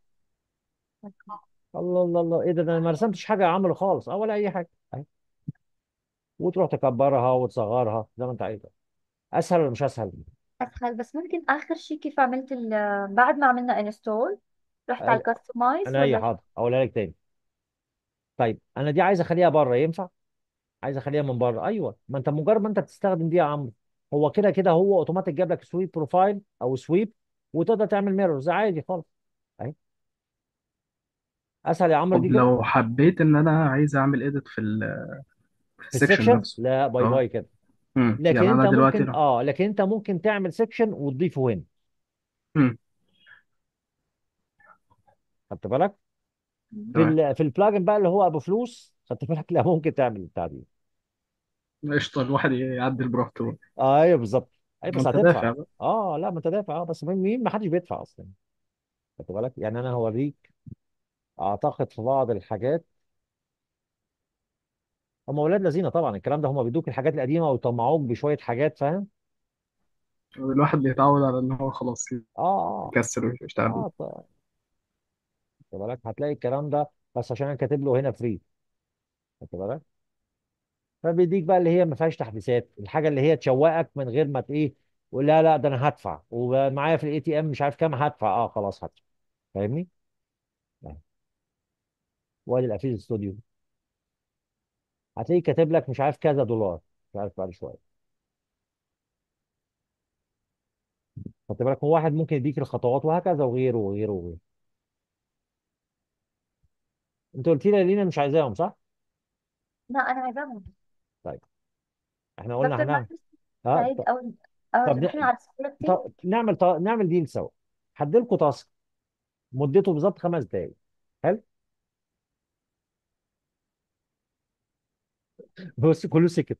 Speaker 1: الله الله الله ايه ده ده انا ما رسمتش حاجه عامله خالص اه ولا اي حاجه أهي. وتروح تكبرها وتصغرها زي ما انت عايز اسهل ولا مش اسهل
Speaker 2: اسهل بس ممكن اخر شيء كيف عملت ال بعد ما عملنا انستول رحت على
Speaker 1: أي-
Speaker 2: الكستمايز
Speaker 1: انا اي
Speaker 2: ولا
Speaker 1: حاضر اقولها لك تاني طيب انا دي عايز اخليها بره ينفع عايز اخليها من بره ايوه ما انت مجرد ما انت بتستخدم دي يا عمرو هو كده كده هو اوتوماتيك جاب لك سويب بروفايل او سويب وتقدر تعمل ميرورز عادي خالص اهي اسهل يا عمرو
Speaker 4: طب
Speaker 1: دي كده
Speaker 4: لو حبيت ان انا عايز اعمل ايديت في ال في
Speaker 1: في
Speaker 4: السكشن
Speaker 1: السكشن
Speaker 4: نفسه
Speaker 1: لا باي
Speaker 4: اه
Speaker 1: باي كده
Speaker 4: امم
Speaker 1: لكن
Speaker 4: يعني
Speaker 1: انت
Speaker 4: انا دلوقتي
Speaker 1: ممكن
Speaker 4: لو
Speaker 1: اه لكن انت ممكن تعمل سكشن وتضيفه هنا
Speaker 4: امم
Speaker 1: خدت بالك في
Speaker 4: تمام
Speaker 1: ال في البلاجن بقى اللي هو ابو فلوس خدت بالك لا ممكن تعمل بتاع دي
Speaker 4: قشطه الواحد يعدل براحته
Speaker 1: آه ايوه بالظبط ايوه بس
Speaker 4: انت
Speaker 1: هتدفع
Speaker 4: دافع بقى
Speaker 1: اه لا ما انت دافع اه بس مين مين ما حدش بيدفع اصلا خدت بالك يعني انا هوريك اعتقد في بعض الحاجات هم اولاد لذينه طبعا الكلام ده هم بيدوك الحاجات القديمه ويطمعوك بشويه حاجات فاهم
Speaker 4: الواحد بيتعود على ان هو خلاص
Speaker 1: اه اه
Speaker 4: يكسر ويشتغل بيه
Speaker 1: اه ط- خد بالك هتلاقي الكلام ده بس عشان انا كاتب له هنا فري خد بالك فبيديك بقى اللي هي ما فيهاش تحديثات الحاجه اللي هي تشوقك من غير ما ت- ايه ولا لا لا ده انا هدفع ومعايا في الاي تي ام مش عارف كام هدفع اه خلاص هدفع فاهمني آه. وادي الافيز ستوديو هتلاقيه كاتب لك مش عارف كذا دولار مش عارف بعد شويه خدت بالك هو واحد ممكن يديك الخطوات وهكذا وغيره وغيره وغيره انت قلت لي يا لينا مش عايزاهم صح؟
Speaker 2: لا انا عايزاهم
Speaker 1: طيب احنا قلنا
Speaker 2: دكتور ما
Speaker 1: هنعمل
Speaker 2: في
Speaker 1: اه
Speaker 2: سعيد
Speaker 1: ط-
Speaker 2: او او
Speaker 1: طب
Speaker 2: رحنا
Speaker 1: ن-
Speaker 2: على السكريبتنج
Speaker 1: ط- نعمل ط- نعمل ديل سوا هديلكوا تاسك مدته بالظبط خمس دقايق حلو بص كله سكت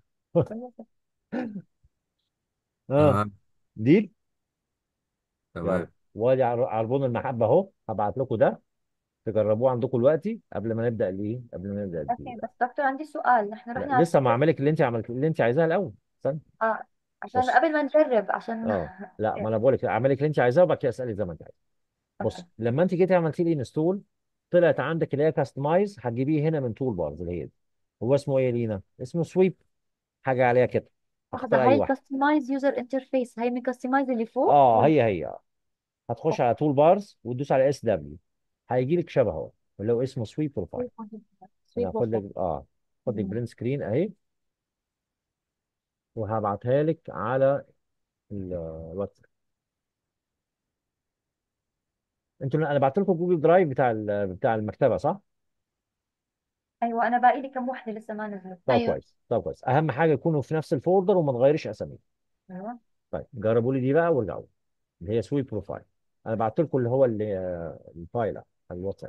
Speaker 1: اه
Speaker 5: تمام
Speaker 1: ديل يلا
Speaker 5: تمام
Speaker 1: وادي عر- عربون المحبه اهو هبعت لكم ده تجربوه عندكم دلوقتي قبل ما نبدا الايه قبل ما نبدا
Speaker 2: اوكي
Speaker 1: الديل
Speaker 2: بس دكتور عندي سؤال نحن
Speaker 1: لا
Speaker 2: رحنا على
Speaker 1: لسه ما
Speaker 2: السكريبت
Speaker 1: اعملك اللي انت عملت اللي انت عايزاه الاول استنى
Speaker 2: اه عشان
Speaker 1: بص
Speaker 2: قبل ما نجرب عشان
Speaker 1: اه لا ما انا بقول لك اعملك اللي انت عايزاه وبعد كده اسالي زي ما انت عايز بص
Speaker 2: اوكي
Speaker 1: لما انت جيتي عملتي لي انستول طلعت عندك اللي هي كاستمايز هتجيبيه هنا من تول بارز اللي هي دي هو اسمه ايه يا لينا؟ اسمه سويب حاجه عليها كده
Speaker 2: لحظة
Speaker 1: اختار اي
Speaker 2: هاي
Speaker 1: واحد
Speaker 2: الكستمايز يوزر انترفيس هاي من كستمايز اللي فوق
Speaker 1: اه
Speaker 2: ولا
Speaker 1: هي هي هتخش على تول بارز وتدوس على اس دبليو هيجي لك شبه اهو اللي هو اسمه سويب بروفايل انا
Speaker 2: سويت
Speaker 1: هاخد
Speaker 2: بروفايل
Speaker 1: لك اه خد لك برنت سكرين اهي وهبعتها لك على ال- الواتساب انتوا انا بعت لكم جوجل درايف بتاع ال- بتاع المكتبه صح؟
Speaker 2: ايوه انا باقي لي كم وحدة لسه ما نزلت
Speaker 1: طب
Speaker 3: ايوه
Speaker 1: كويس طب كويس اهم حاجه يكونوا في نفس الفولدر وما نغيرش اساميهم
Speaker 2: ايوه
Speaker 1: طيب جربوا لي دي بقى وارجعوا لي. اللي هي سويب بروفايل انا بعت لكم اللي هو اللي الفايل على الواتساب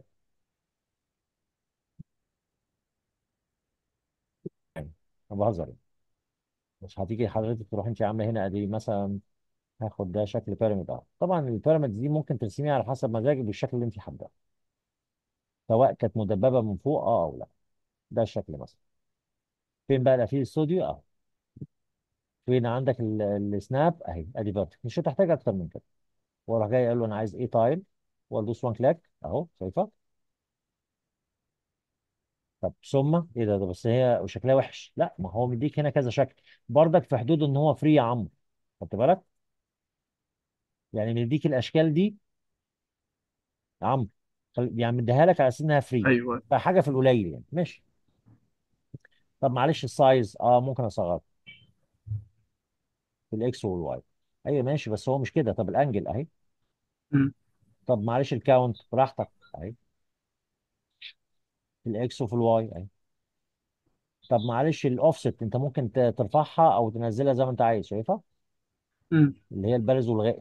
Speaker 1: يعني انا بهزر يعني. مش هتيجي حضرتك تروح انت عامله هنا ادي مثلا هاخد ده شكل بيراميد اه طبعا البيراميد دي ممكن ترسميها على حسب مزاجك بالشكل اللي انت حابه سواء كانت مدببه من فوق اه او لا ده الشكل مثلا فين بقى الافيل استوديو اه فين عندك ال- السناب اهي ادي فيرتيك مش هتحتاج اكتر من كده وراح جاي قال له انا عايز ايه تايل وادوس وان كلاك اهو شايفه طب ثم ايه ده, ده بس هي وشكلها وحش لا ما هو مديك هنا كذا شكل برضك في حدود ان هو فري يا عمرو خدت بالك يعني مديك الاشكال دي يا عمرو خل- يعني مديها لك على اساس انها فري
Speaker 4: ايوه
Speaker 1: فحاجه في القليل يعني ماشي طب معلش السايز اه ممكن اصغر في الاكس والواي ايوه ماشي بس هو مش كده طب الانجل اهي
Speaker 4: امم
Speaker 1: طب معلش الكاونت براحتك اهي في الاكس وفي الواي اهي طب معلش الاوفست انت ممكن ت- ترفعها او تنزلها زي ما انت عايز شايفها
Speaker 4: امم
Speaker 1: اللي هي البارز والغائق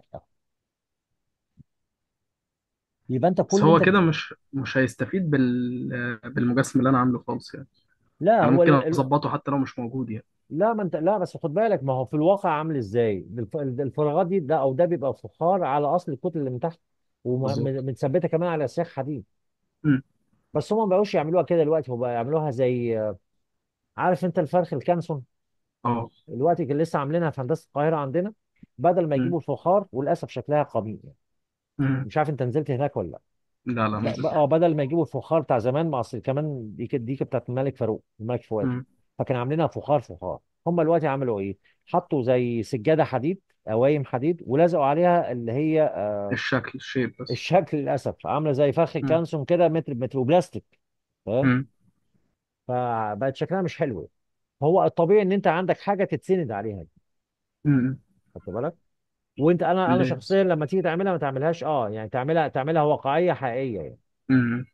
Speaker 1: يبقى انت كل
Speaker 4: بس
Speaker 1: اللي
Speaker 4: هو
Speaker 1: انت
Speaker 4: كده مش مش هيستفيد بال بالمجسم اللي انا عامله خالص يعني
Speaker 1: لا
Speaker 4: يعني
Speaker 1: هو
Speaker 4: ممكن
Speaker 1: ال... ال-
Speaker 4: اظبطه حتى لو مش موجود يعني
Speaker 1: لا ما انت لا بس خد بالك ما هو في الواقع عامل ازاي الف- الفراغات دي ده او ده بيبقى فخار على اصل الكتله اللي من تحت
Speaker 4: بالظبط
Speaker 1: ومتثبته كمان على سياخ حديد
Speaker 4: مم.
Speaker 1: بس هم ما بقوش يعملوها كده دلوقتي هم بقى يعملوها زي عارف انت الفرخ الكانسون
Speaker 4: اه
Speaker 1: دلوقتي كان لسه عاملينها في هندسه القاهره عندنا بدل ما
Speaker 4: مم.
Speaker 1: يجيبوا الفخار وللاسف شكلها قميء يعني.
Speaker 4: مم.
Speaker 1: مش عارف انت نزلت هناك ولا لا
Speaker 4: لا لا
Speaker 1: ب-
Speaker 4: مش
Speaker 1: اه بدل ما يجيبوا الفخار بتاع زمان مع اصل كمان دي كانت دي كانت بتاعت الملك فاروق الملك فؤاد
Speaker 4: مم.
Speaker 1: فكان عاملينها فخار فخار هم دلوقتي عملوا ايه حطوا زي سجاده حديد قوايم حديد ولزقوا عليها اللي هي آه
Speaker 4: الشكل الشيب بس
Speaker 1: الشكل للاسف عامله زي فرخ
Speaker 4: مم.
Speaker 1: الكانسون كده متر بمتر وبلاستيك فاهم
Speaker 4: مم.
Speaker 1: فبقت شكلها مش حلو هو الطبيعي ان انت عندك حاجه تتسند عليها
Speaker 4: مم.
Speaker 1: خدت بالك وانت انا انا
Speaker 4: ليه
Speaker 1: شخصيا لما تيجي تعملها ما تعملهاش اه يعني تعملها تعملها واقعيه حقيقيه يعني
Speaker 4: مم.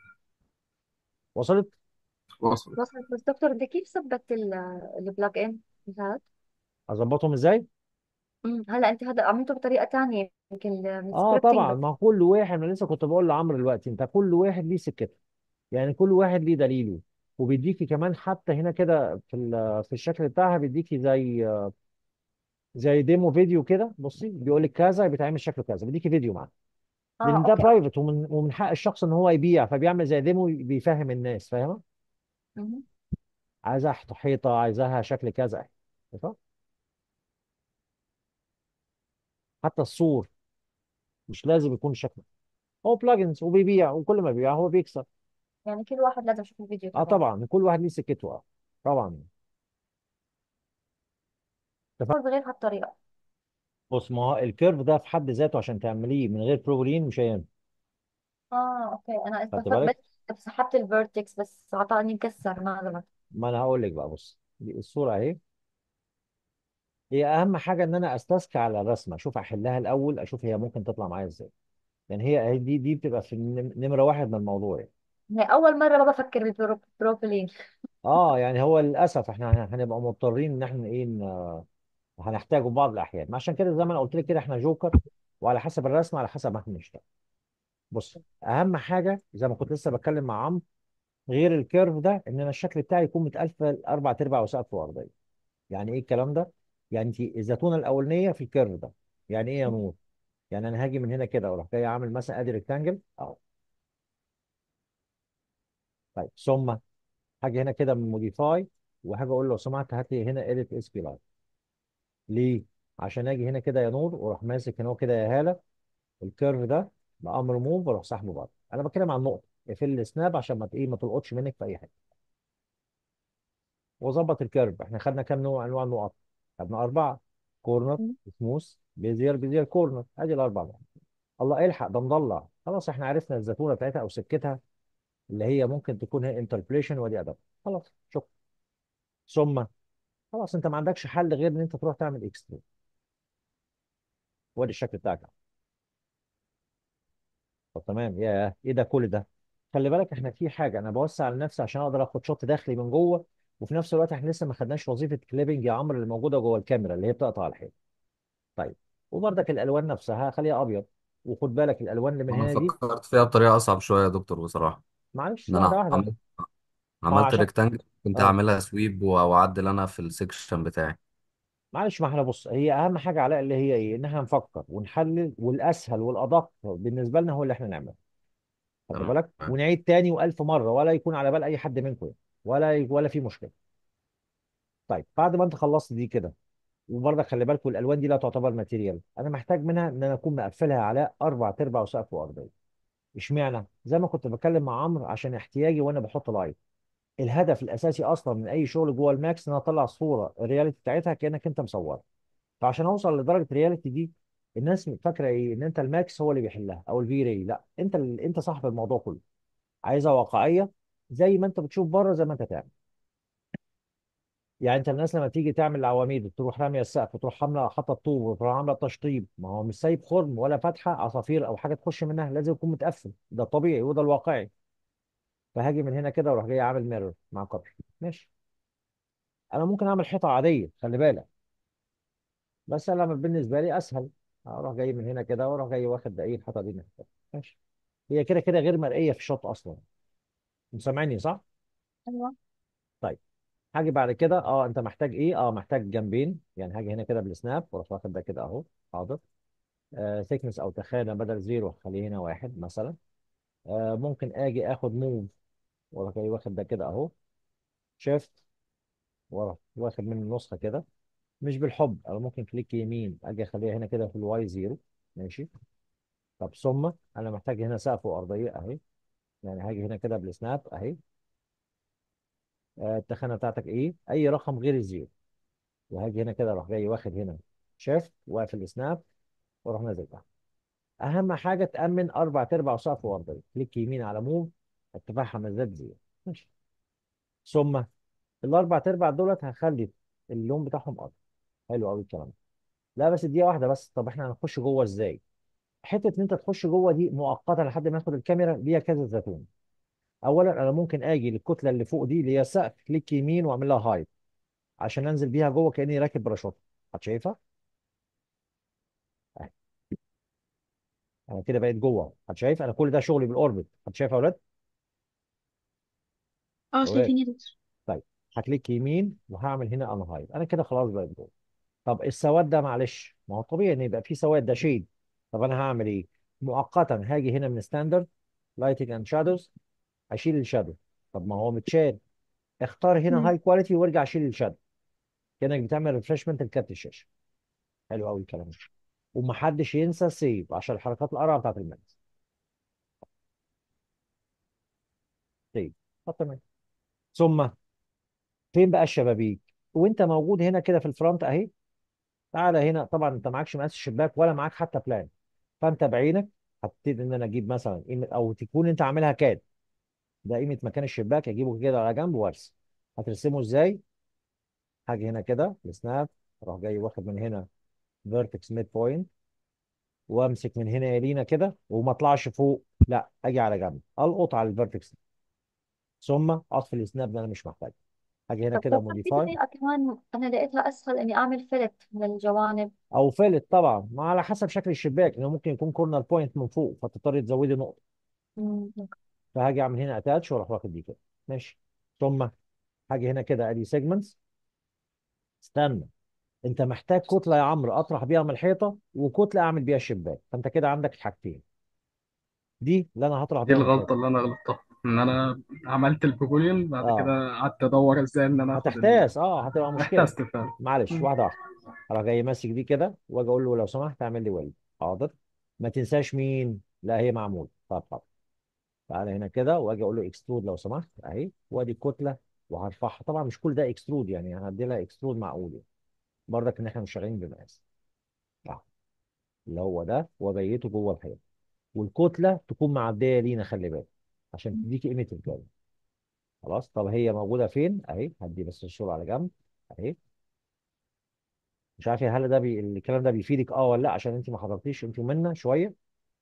Speaker 1: وصلت
Speaker 4: وصل
Speaker 2: وصلت بس دكتور انت كيف ثبت البلاج ان هذا
Speaker 1: اظبطهم ازاي
Speaker 2: أمم، هلا انت هذا عملته بطريقه تانية يمكن من
Speaker 1: اه
Speaker 2: سكريبتنج
Speaker 1: طبعا
Speaker 2: بس
Speaker 1: ما هو كل واحد انا لسه كنت بقول لعمرو دلوقتي انت كل واحد ليه سكته يعني كل واحد ليه دليله وبيديكي كمان حتى هنا كده في ال- في الشكل بتاعها بيديكي زي زي ديمو فيديو كده بصي بيقول لك كذا بيتعمل شكله كذا بيديكي فيديو معاه
Speaker 2: اه
Speaker 1: لان ده
Speaker 2: اوكي
Speaker 1: برايفت ومن ومن حق الشخص ان هو يبيع فبيعمل زي ديمو بيفهم الناس فاهمه
Speaker 2: أمم.
Speaker 1: عايزاها حيطه عايزاها شكل كذا صح؟ حتى الصور مش لازم يكون شكله هو بلجنز وبيبيع وكل ما بيبيع هو بيكسب
Speaker 2: يعني كل واحد لازم يشوف الفيديو
Speaker 1: اه
Speaker 2: تبعه
Speaker 1: طبعا كل واحد ليه سكته اه طبعا اتفقنا
Speaker 2: بغير هالطريقه
Speaker 1: بص ما هو الكيرف ده في حد ذاته عشان تعمليه من غير بروبولين مش هينفع
Speaker 2: اه اوكي انا
Speaker 1: خدت
Speaker 2: استفدت
Speaker 1: بالك
Speaker 2: بس سحبت الفيرتكس بس عطاني مكسر ما زبط
Speaker 1: ما انا هقول لك بقى بص دي الصوره اهي هي اهم حاجه ان انا استذكى على الرسمه اشوف احلها الاول اشوف هي ممكن تطلع معايا ازاي يعني هي هي دي دي بتبقى في النم- نمره واحد من الموضوع يعني.
Speaker 2: هي اول مره ما بفكر بالبروبيلين
Speaker 1: اه يعني هو للاسف احنا هن- هنبقى مضطرين ان احنا ايه ن- هنحتاجه في بعض الاحيان ما عشان كده زي ما انا قلت لك كده احنا جوكر وعلى حسب الرسمه على حسب ما احنا نشتغل بص اهم حاجه زي ما كنت لسه بتكلم مع عمرو غير الكيرف ده ان انا الشكل بتاعي يكون متقفل اربع ارباع وسقف وارضيه يعني ايه الكلام ده يعني انت الزيتونه الاولانيه في الكيرف ده يعني ايه يا نور يعني انا هاجي من هنا كده واروح جاي عامل مثلا ادي ريكتانجل اهو طيب ثم هاجي هنا كده من موديفاي وهاجي اقول له لو سمحت هات لي هنا اديت اس بي لاين ليه عشان اجي هنا كده يا نور واروح ماسك هنا هو كده يا هاله الكيرف ده بامر موف واروح سحبه بره انا بتكلم عن نقطه اقفل السناب عشان ما ت- ايه ما تلقطش منك في اي حاجه وظبط الكيرف احنا خدنا كام نوع انواع النقط خدنا اربعه كورنر سموث بيزير بيزير كورنر ادي الاربع نقط الله الحق ده مضلع خلاص احنا عرفنا الزتونه بتاعتها او سكتها اللي هي ممكن تكون هي انتربريشن ودي ادب خلاص شكرا ثم خلاص انت ما عندكش حل غير ان انت تروح تعمل اكسترا وادي الشكل بتاعك طب تمام يا ايه ده كل ده خلي بالك احنا في حاجه انا بوسع لنفسي عشان اقدر اخد شوت داخلي من جوه وفي نفس الوقت احنا لسه ما خدناش وظيفه كليبنج يا عمرو اللي موجوده جوه الكاميرا اللي هي بتقطع الحيط طيب وبرضك الالوان نفسها خليها ابيض وخد بالك الالوان اللي من
Speaker 5: انا
Speaker 1: هنا دي
Speaker 5: فكرت فيها بطريقه اصعب شويه يا دكتور بصراحه
Speaker 1: معلش
Speaker 5: ان
Speaker 1: واحده
Speaker 5: انا
Speaker 1: واحده
Speaker 5: عملت
Speaker 1: ما هو
Speaker 5: عملت
Speaker 1: عشان
Speaker 5: ريكتانجل كنت
Speaker 1: اه
Speaker 5: هعملها سويب واعدل انا في السكشن بتاعي
Speaker 1: معلش ما احنا بص هي اهم حاجه علاء اللي هي ايه ان احنا نفكر ونحلل والاسهل والادق بالنسبه لنا هو اللي احنا نعمله خدت
Speaker 5: تمام
Speaker 1: بالك ونعيد تاني والف مره ولا يكون على بال اي حد منكم يعني. ولا ولا في مشكله طيب بعد ما انت خلصت دي كده وبرضك خلي بالكم الالوان دي لا تعتبر ماتيريال انا محتاج منها ان انا اكون مقفلها على اربع ارباع وسقف وارضيه اشمعنى زي ما كنت بتكلم مع عمرو عشان احتياجي وانا بحط لايت الهدف الاساسي اصلا من اي شغل جوه الماكس ان انا اطلع الصوره الرياليتي بتاعتها كانك انت مصورها فعشان اوصل لدرجه الرياليتي دي الناس فاكره ايه ان انت الماكس هو اللي بيحلها او الفي راي لا انت ال... انت صاحب الموضوع كله عايزها واقعيه زي ما انت بتشوف بره زي ما انت تعمل يعني انت الناس لما تيجي تعمل العواميد تروح راميه السقف تروح عامله حاطه الطوب وتروح عامله التشطيب ما هو مش سايب خرم ولا فتحه عصافير او حاجه تخش منها لازم يكون متقفل ده الطبيعي وده الواقعي فهاجي من هنا كده واروح جاي عامل ميرور مع كفر ماشي انا ممكن اعمل حيطه عاديه خلي بالك بس انا بالنسبه لي اسهل اروح جاي من هنا كده واروح جاي واخد ده ايه الحيطه دي من هنا. ماشي هي كده كده غير مرئيه في الشط اصلا انت سامعني صح
Speaker 2: ايوه
Speaker 1: هاجي بعد كده اه انت محتاج ايه اه محتاج جنبين يعني هاجي هنا كده بالسناب واروح واخد ده كده اهو حاضر آه ثيكنس او تخانه بدل زيرو خليه هنا واحد مثلا آه ممكن اجي اخد موف واروح جاي واخد ده كده اهو شيفت واروح واخد منه نسخه كده مش بالحب او ممكن كليك يمين اجي اخليها هنا كده في الواي زيرو ماشي طب ثم انا محتاج هنا سقف وارضيه اهي يعني هاجي هنا كده بالسناب اهي آه التخانه بتاعتك ايه اي رقم غير الزيرو وهاجي هنا كده اروح جاي واخد هنا شيفت واقفل السناب واروح نازل تحت اهم حاجه تامن اربع ارباع سقف وارضيه كليك يمين على موف ارتفاعها ما زاد زيرو ماشي ثم الاربع ارباع دولت هخلي اللون بتاعهم ابيض حلو قوي الكلام ده لا بس دقيقه واحده بس طب احنا هنخش جوه ازاي حته ان انت تخش جوه دي مؤقته لحد ما ياخد الكاميرا ليها كذا زيتون اولا انا ممكن اجي للكتله اللي فوق دي اللي هي السقف كليك يمين واعمل لها هايد عشان انزل بيها جوه كاني راكب باراشوت هتشايفها أهي. انا كده بقيت جوه هتشايف انا كل ده شغلي بالاوربت هتشايف يا اولاد
Speaker 3: اه
Speaker 1: اولاد
Speaker 3: شايفين يا دكتور
Speaker 1: طيب هكليك يمين وهعمل هنا انا هايد انا كده خلاص بقيت جوه طب السواد ده معلش ما هو طبيعي ان يبقى فيه سواد ده شيد طب انا هعمل ايه مؤقتا هاجي هنا من ستاندرد لايتنج اند شادوز اشيل الشادو طب ما هو متشال اختار هنا
Speaker 3: مم.
Speaker 1: هاي كواليتي وارجع شيل الشادو كانك بتعمل ريفرشمنت لكارت الشاشه حلو قوي الكلام ده ومحدش ينسى سيف عشان الحركات القرعه بتاعت الماكس سيف طب تمام ثم فين بقى الشبابيك وانت موجود هنا كده في الفرونت اهي تعالى هنا طبعا انت معكش مقاس الشباك ولا معاك حتى بلان فانت بعينك هبتدي ان انا اجيب مثلا قيمه او تكون انت عاملها كاد ده قيمه مكان الشباك اجيبه كده على جنب وارسم هترسمه ازاي هاجي هنا كده السناب اروح جاي واخد من هنا فيرتكس ميد بوينت وامسك من هنا يمينه كده وما اطلعش فوق لا اجي على جنب القط على الفيرتكس ثم اطفي السناب ده انا مش محتاج اجي هنا
Speaker 2: طب
Speaker 1: كده
Speaker 2: طب ما في
Speaker 1: موديفاي
Speaker 2: طريقة كمان أنا لقيتها أسهل إني أعمل فلت من الجوانب
Speaker 1: او فيلت طبعا ما على حسب شكل الشباك انه ممكن يكون كورنر بوينت من فوق فتضطري تزودي نقطه
Speaker 2: مم.
Speaker 1: فهاجي اعمل هنا اتاتش واروح واخد دي كده ماشي ثم هاجي هنا كده ادي سيجمنتس استنى انت محتاج كتله يا عمرو اطرح بيها من الحيطه وكتله اعمل بيها الشباك فانت كده عندك حاجتين دي اللي انا هطرح
Speaker 4: دي
Speaker 1: بيها من
Speaker 4: الغلطة
Speaker 1: الحيطه
Speaker 4: اللي أنا غلطتها إن أنا عملت البروبوليوم بعد
Speaker 1: اه
Speaker 4: كده قعدت أدور إزاي إن أنا آخد ال...
Speaker 1: هتحتاس اه هتبقى مشكله
Speaker 4: احتست فعلا
Speaker 1: معلش
Speaker 4: مم.
Speaker 1: واحده واحده اروح جاي ماسك دي كده واجي اقول له لو سمحت اعمل لي ويل حاضر ما تنساش مين لا هي معمول طب طب تعالى هنا كده واجي اقول له اكسترود لو سمحت اهي وادي الكتله وهرفعها طبعا مش كل ده اكسترود يعني هدي لها اكسترود معقول يعني برضك ان احنا مش شغالين بمقاس اه اللي هو ده وبيته جوه الحيطه والكتله تكون معديه لينا خلي بالك عشان تديك قيمه الجو خلاص طب هي موجوده فين اهي هدي بس الشغل على جنب اهي مش عارف هل ده بي... الكلام ده بيفيدك اه ولا لا عشان انت ما حضرتيش انت منا شويه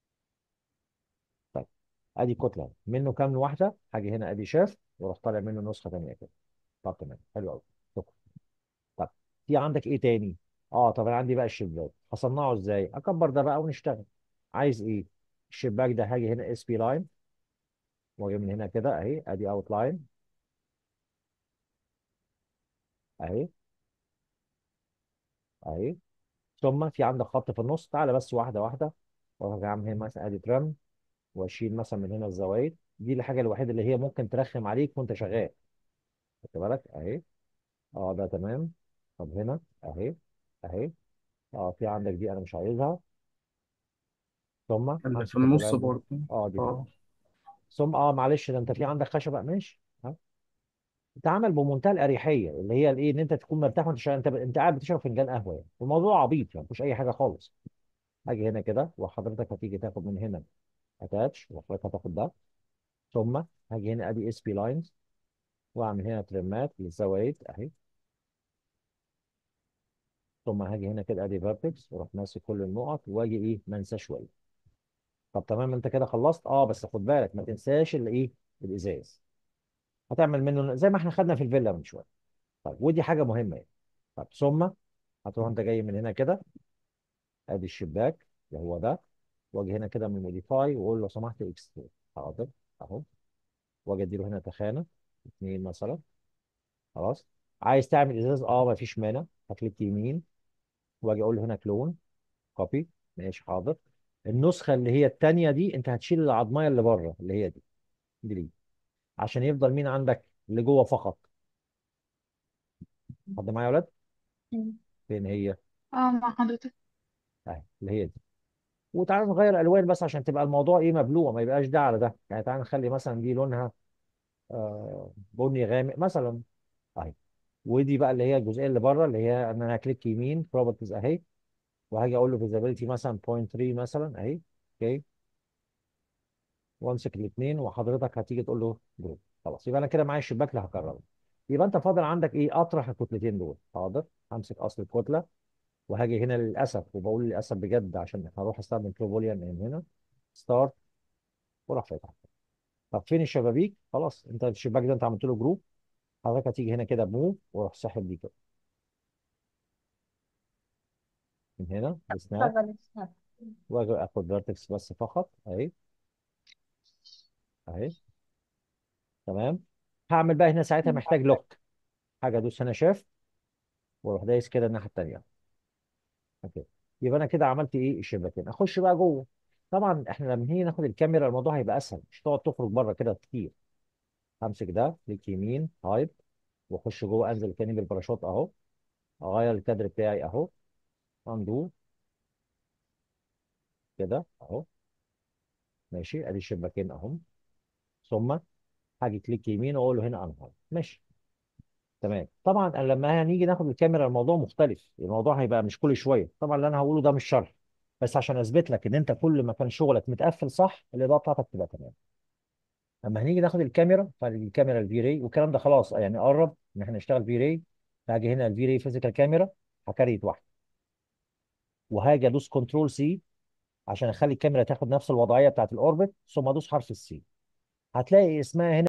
Speaker 1: طيب ادي كتله منه كام واحده هاجي هنا ادي شاف واروح طالع منه نسخه ثانيه كده طب تمام حلو قوي شكرا طب في عندك ايه تاني اه طب انا عندي بقى الشباك هصنعه ازاي اكبر ده بقى ونشتغل عايز ايه الشباك ده هاجي هنا اس بي لاين واجي من هنا كده اهي ادي اوت لاين اهي اهي ثم في عندك خط في النص تعالى بس واحده واحده واروح اعمل هنا مثلا ادي ترم واشيل مثلا من هنا الزوايد دي الحاجه الوحيده اللي هي ممكن ترخم عليك وانت شغال خدت بالك اهي اه ده تمام طب هنا اهي اهي اه في عندك دي انا مش عايزها ثم
Speaker 4: اللي في
Speaker 1: همسك
Speaker 4: النص
Speaker 1: التبان ده
Speaker 4: برضه
Speaker 1: اه دي
Speaker 4: اه
Speaker 1: ثم اه معلش ده انت في عندك خشبه ماشي ها اتعمل بمنتهى الاريحيه اللي هي الايه ان انت تكون مرتاح وانت شغال انت انت قاعد بتشرب فنجان قهوه يعني الموضوع عبيط يعني مفيش اي حاجه خالص اجي هنا كده وحضرتك هتيجي تاخد من هنا اتاتش وحضرتك هتاخد ده ثم هاجي هنا ادي اس بي لاينز واعمل هنا ترمات للزوايد اهي ثم هاجي هنا كده ادي فيرتكس واروح ماسك كل النقط واجي ايه ما انساش ويل طب تمام انت كده خلصت اه بس خد بالك ما تنساش اللي ايه الازاز هتعمل منه زي ما احنا خدنا في الفيلا من شويه طيب ودي حاجه مهمه يعني طب ثم هتروح انت جاي من هنا كده ادي الشباك اللي هو ده واجي هنا كده من موديفاي واقول له لو سمحت اكسترود حاضر اهو واجي اديله هنا تخانه اثنين مثلا خلاص عايز تعمل ازاز اه ما فيش مانع هكليك يمين واجي اقول له هنا كلون كوبي ماشي حاضر النسخه اللي هي الثانيه دي انت هتشيل العضمايه اللي بره اللي هي دي دي عشان يفضل مين عندك اللي جوه فقط حد معايا يا ولاد
Speaker 2: مم.
Speaker 1: فين هي
Speaker 3: اه مع حضرتك
Speaker 1: اهي اللي هي دي وتعالى نغير الوان بس عشان تبقى الموضوع ايه مبلوع ما يبقاش ده على ده يعني تعالى نخلي مثلا دي لونها آه بني غامق مثلا اهي ودي بقى اللي هي الجزئيه اللي بره اللي هي ان انا هكليك يمين بروبرتيز اهي وهاجي اقول له فيزابيلتي مثلا 0.3 مثلا اهي اوكي وامسك الاثنين وحضرتك هتيجي تقول له جروب خلاص يبقى انا كده معايا الشباك اللي هكرره يبقى انت فاضل عندك ايه اطرح الكتلتين دول حاضر همسك اصل الكتله وهاجي هنا للاسف وبقول للاسف بجد عشان هروح استخدم ترو بوليان من هنا ستارت وراح فاتح طب فين الشبابيك خلاص انت الشباك ده انت عملت له جروب حضرتك هتيجي هنا كده بموف وروح ساحب دي كده من هنا بسناب
Speaker 2: شغل السناب
Speaker 1: واجي اخد فيرتكس بس فقط اهي اهي تمام هعمل بقى هنا ساعتها محتاج لوك حاجه ادوس هنا شيفت واروح دايس كده الناحيه الثانيه اوكي يبقى انا كده عملت ايه الشباكين اخش بقى جوه طبعا احنا لما نيجي ناخد الكاميرا الموضوع هيبقى اسهل مش تقعد تخرج بره كده كتير همسك ده كليك يمين هايد واخش جوه انزل تاني بالباراشوت اهو اغير الكادر بتاعي اهو اندو كده اهو ماشي ادي الشباكين اهم ثم هاجي كليك يمين واقول له هنا انهار ماشي تمام طبعا أنا لما هنيجي ناخد الكاميرا الموضوع مختلف الموضوع هيبقى مش كل شويه طبعا اللي انا هقوله ده مش شرح بس عشان اثبت لك ان انت كل ما كان شغلك متقفل صح الاضاءه بتاعتك تبقى تمام لما هنيجي ناخد الكاميرا فالكاميرا الفي راي والكلام ده خلاص يعني قرب ان احنا نشتغل في راي هاجي هنا الفي راي فيزيكال كاميرا هكريت واحده وهاجي ادوس كنترول سي عشان اخلي الكاميرا تاخد نفس الوضعيه بتاعت الاوربت ثم ادوس حرف السي هتلاقي اسمها هنا